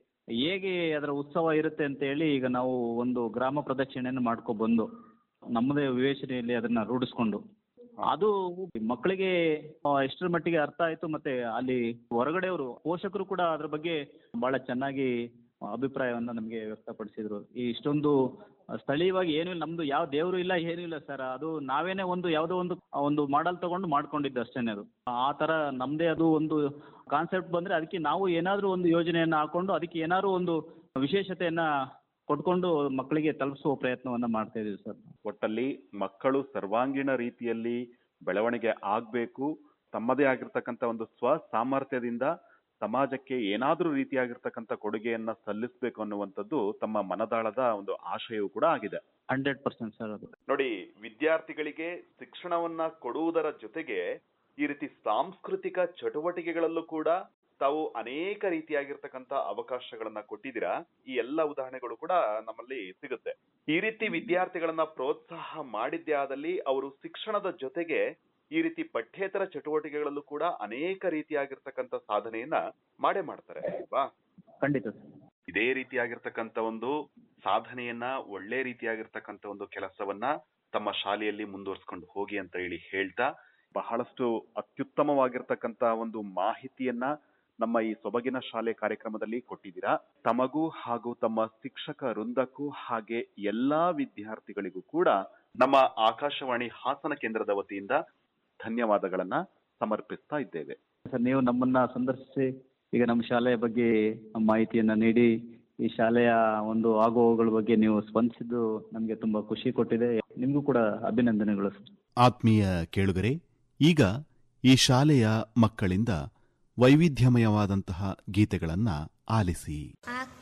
ಹೇಗೆ ಅದರ ಉತ್ಸವ ಇರುತ್ತೆ ಅಂತ ಹೇಳಿ ಈಗ ನಾವು ಒಂದು ಗ್ರಾಮ ಪ್ರದಕ್ಷಿಣೆಯನ್ನು ಮಾಡ್ಕೊ ಬಂದು ನಮ್ಮದೇ ವಿವೇಚನೆಯಲ್ಲಿ ಅದನ್ನ ರೂಢಿಸ್ಕೊಂಡು ಅದು ಮಕ್ಕಳಿಗೆ ಆ, ಎಷ್ಟರ ಮಟ್ಟಿಗೆ ಅರ್ಥ ಆಯ್ತು ಮತ್ತೆ ಅಲ್ಲಿ ಹೊರಗಡೆಯವರು ಪೋಷಕರು ಕೂಡ ಅದ್ರ ಬಗ್ಗೆ ಬಹಳ ಚೆನ್ನಾಗಿ ಅಭಿಪ್ರಾಯವನ್ನ ನಮಗೆ ವ್ಯಕ್ತಪಡಿಸಿದ್ರು ಈ ಇಷ್ಟೊಂದು ಸ್ಥಳೀಯವಾಗಿ ಏನೂ ಇಲ್ಲ ನಮ್ದು ಯಾವ ದೇವರು ಇಲ್ಲ ಏನೂ ಇಲ್ಲ ಸರ್ ಅದು ನಾವೇನೆ ಒಂದು ಯಾವುದೋ ಒಂದು ಒಂದು ಮಾಡಲ್ ತಗೊಂಡು ಮಾಡ್ಕೊಂಡಿದ್ದು ಅಷ್ಟೇನೆ ಅದು ಆ ತರ ನಮ್ದೇ ಅದು ಒಂದು ಕಾನ್ಸೆಪ್ಟ್ ಬಂದ್ರೆ ಅದಕ್ಕೆ ನಾವು ಏನಾದ್ರೂ ಒಂದು ಯೋಜನೆಯನ್ನ ಹಾಕೊಂಡು ಅದಕ್ಕೆ ಏನಾದ್ರು ಒಂದು ವಿಶೇಷತೆಯನ್ನ ಕೊಟ್ಕೊಂಡು ಮಕ್ಕಳಿಗೆ ತಲುಪಿಸುವ ಪ್ರಯತ್ನವನ್ನ ಮಾಡ್ತಾ ಇದೀವಿ ಸರ್ ಒಟ್ಟಲ್ಲಿ ಮಕ್ಕಳು ಸರ್ವಾಂಗೀಣ ರೀತಿಯಲ್ಲಿ ಬೆಳವಣಿಗೆ ಆಗ್ಬೇಕು ತಮ್ಮದೇ ಆಗಿರ್ತಕ್ಕಂಥ ಒಂದು ಸ್ವ ಸಾಮರ್ಥ್ಯದಿಂದ ಸಮಾಜಕ್ಕೆ ಏನಾದ್ರೂ ರೀತಿಯಾಗಿರ್ತಕ್ಕಂಥ ಕೊಡುಗೆಯನ್ನ ಸಲ್ಲಿಸಬೇಕು ಅನ್ನುವಂಥದ್ದು ತಮ್ಮ ಮನದಾಳದ ಒಂದು ಆಶಯವೂ ಕೂಡ ಆಗಿದೆ ಹಂಡ್ರೆಡ್ ಪರ್ಸೆಂಟ್ ಸರ್ ಅದು ನೋಡಿ ವಿದ್ಯಾರ್ಥಿಗಳಿಗೆ ಶಿಕ್ಷಣವನ್ನ ಕೊಡುವುದರ ಜೊತೆಗೆ ಈ ರೀತಿ ಸಾಂಸ್ಕೃತಿಕ ಚಟುವಟಿಕೆಗಳಲ್ಲೂ ಕೂಡ ತಾವು ಅನೇಕ ರೀತಿಯಾಗಿರ್ತಕ್ಕಂಥ ಅವಕಾಶಗಳನ್ನ ಕೊಟ್ಟಿದ್ದೀರಾ ಈ ಎಲ್ಲ ಉದಾಹರಣೆಗಳು ಕೂಡ ನಮ್ಮಲ್ಲಿ ಸಿಗುತ್ತೆ ಈ ರೀತಿ ವಿದ್ಯಾರ್ಥಿಗಳನ್ನ ಪ್ರೋತ್ಸಾಹ ಮಾಡಿದ್ದೇ ಆದಲ್ಲಿ ಅವರು ಶಿಕ್ಷಣದ ಜೊತೆಗೆ ಈ ರೀತಿ ಪಠ್ಯೇತರ ಚಟುವಟಿಕೆಗಳಲ್ಲೂ ಕೂಡ ಅನೇಕ ರೀತಿಯಾಗಿರ್ತಕ್ಕಂಥ ಸಾಧನೆಯನ್ನ ಮಾಡೇ ಮಾಡ್ತಾರೆ ಅಲ್ವಾ ಖಂಡಿತ ಸರ್ ಇದೇ ರೀತಿಯಾಗಿರ್ತಕ್ಕಂಥ ಒಂದು ಸಾಧನೆಯನ್ನ ಒಳ್ಳೆ ರೀತಿಯಾಗಿರ್ತಕ್ಕಂಥ ಒಂದು ಕೆಲಸವನ್ನ ತಮ್ಮ ಶಾಲೆಯಲ್ಲಿ ಮುಂದುವರ್ಸ್ಕೊಂಡು ಹೋಗಿ ಅಂತ ಹೇಳಿ ಹೇಳ್ತಾ ಬಹಳಷ್ಟು ಅತ್ಯುತ್ತಮವಾಗಿರ್ತಕ್ಕಂಥ ಒಂದು ಮಾಹಿತಿಯನ್ನ ನಮ್ಮ ಈ ಸೊಬಗಿನ ಶಾಲೆ ಕಾರ್ಯಕ್ರಮದಲ್ಲಿ ಕೊಟ್ಟಿದ್ದೀರಾ ತಮಗೂ ಹಾಗೂ ತಮ್ಮ ಶಿಕ್ಷಕ ವೃಂದಕ್ಕೂ ಹಾಗೆ ಎಲ್ಲಾ ವಿದ್ಯಾರ್ಥಿಗಳಿಗೂ ಕೂಡ ನಮ್ಮ ಆಕಾಶವಾಣಿ ಹಾಸನ ಕೇಂದ್ರದ ವತಿಯಿಂದ ಧನ್ಯವಾದಗಳನ್ನ ಸಮರ್ಪಿಸ್ತಾ ಇದ್ದೇವೆ ಸರ್ ನೀವು ನಮ್ಮನ್ನ ಸಂದರ್ಶಿಸಿ ಈಗ ನಮ್ಮ ಶಾಲೆಯ ಬಗ್ಗೆ ಮಾಹಿತಿಯನ್ನ ನೀಡಿ ಈ ಶಾಲೆಯ ಒಂದು ಆಗುಹೋಗುಗಳ ಬಗ್ಗೆ ನೀವು ಸ್ಪಂದಿಸಿದ್ದು ನಮಗೆ ತುಂಬಾ ಖುಷಿ ಕೊಟ್ಟಿದೆ ನಿಮಗೂ ಕೂಡ ಅಭಿನಂದನೆಗಳು ಸರ್ ಆತ್ಮೀಯ ಕೇಳುಗರೆ ಈಗ ಈ ಶಾಲೆಯ ಮಕ್ಕಳಿಂದ ವೈವಿಧ್ಯಮಯವಾದಂತಹ ಗೀತೆಗಳನ್ನ ಆಲಿಸಿ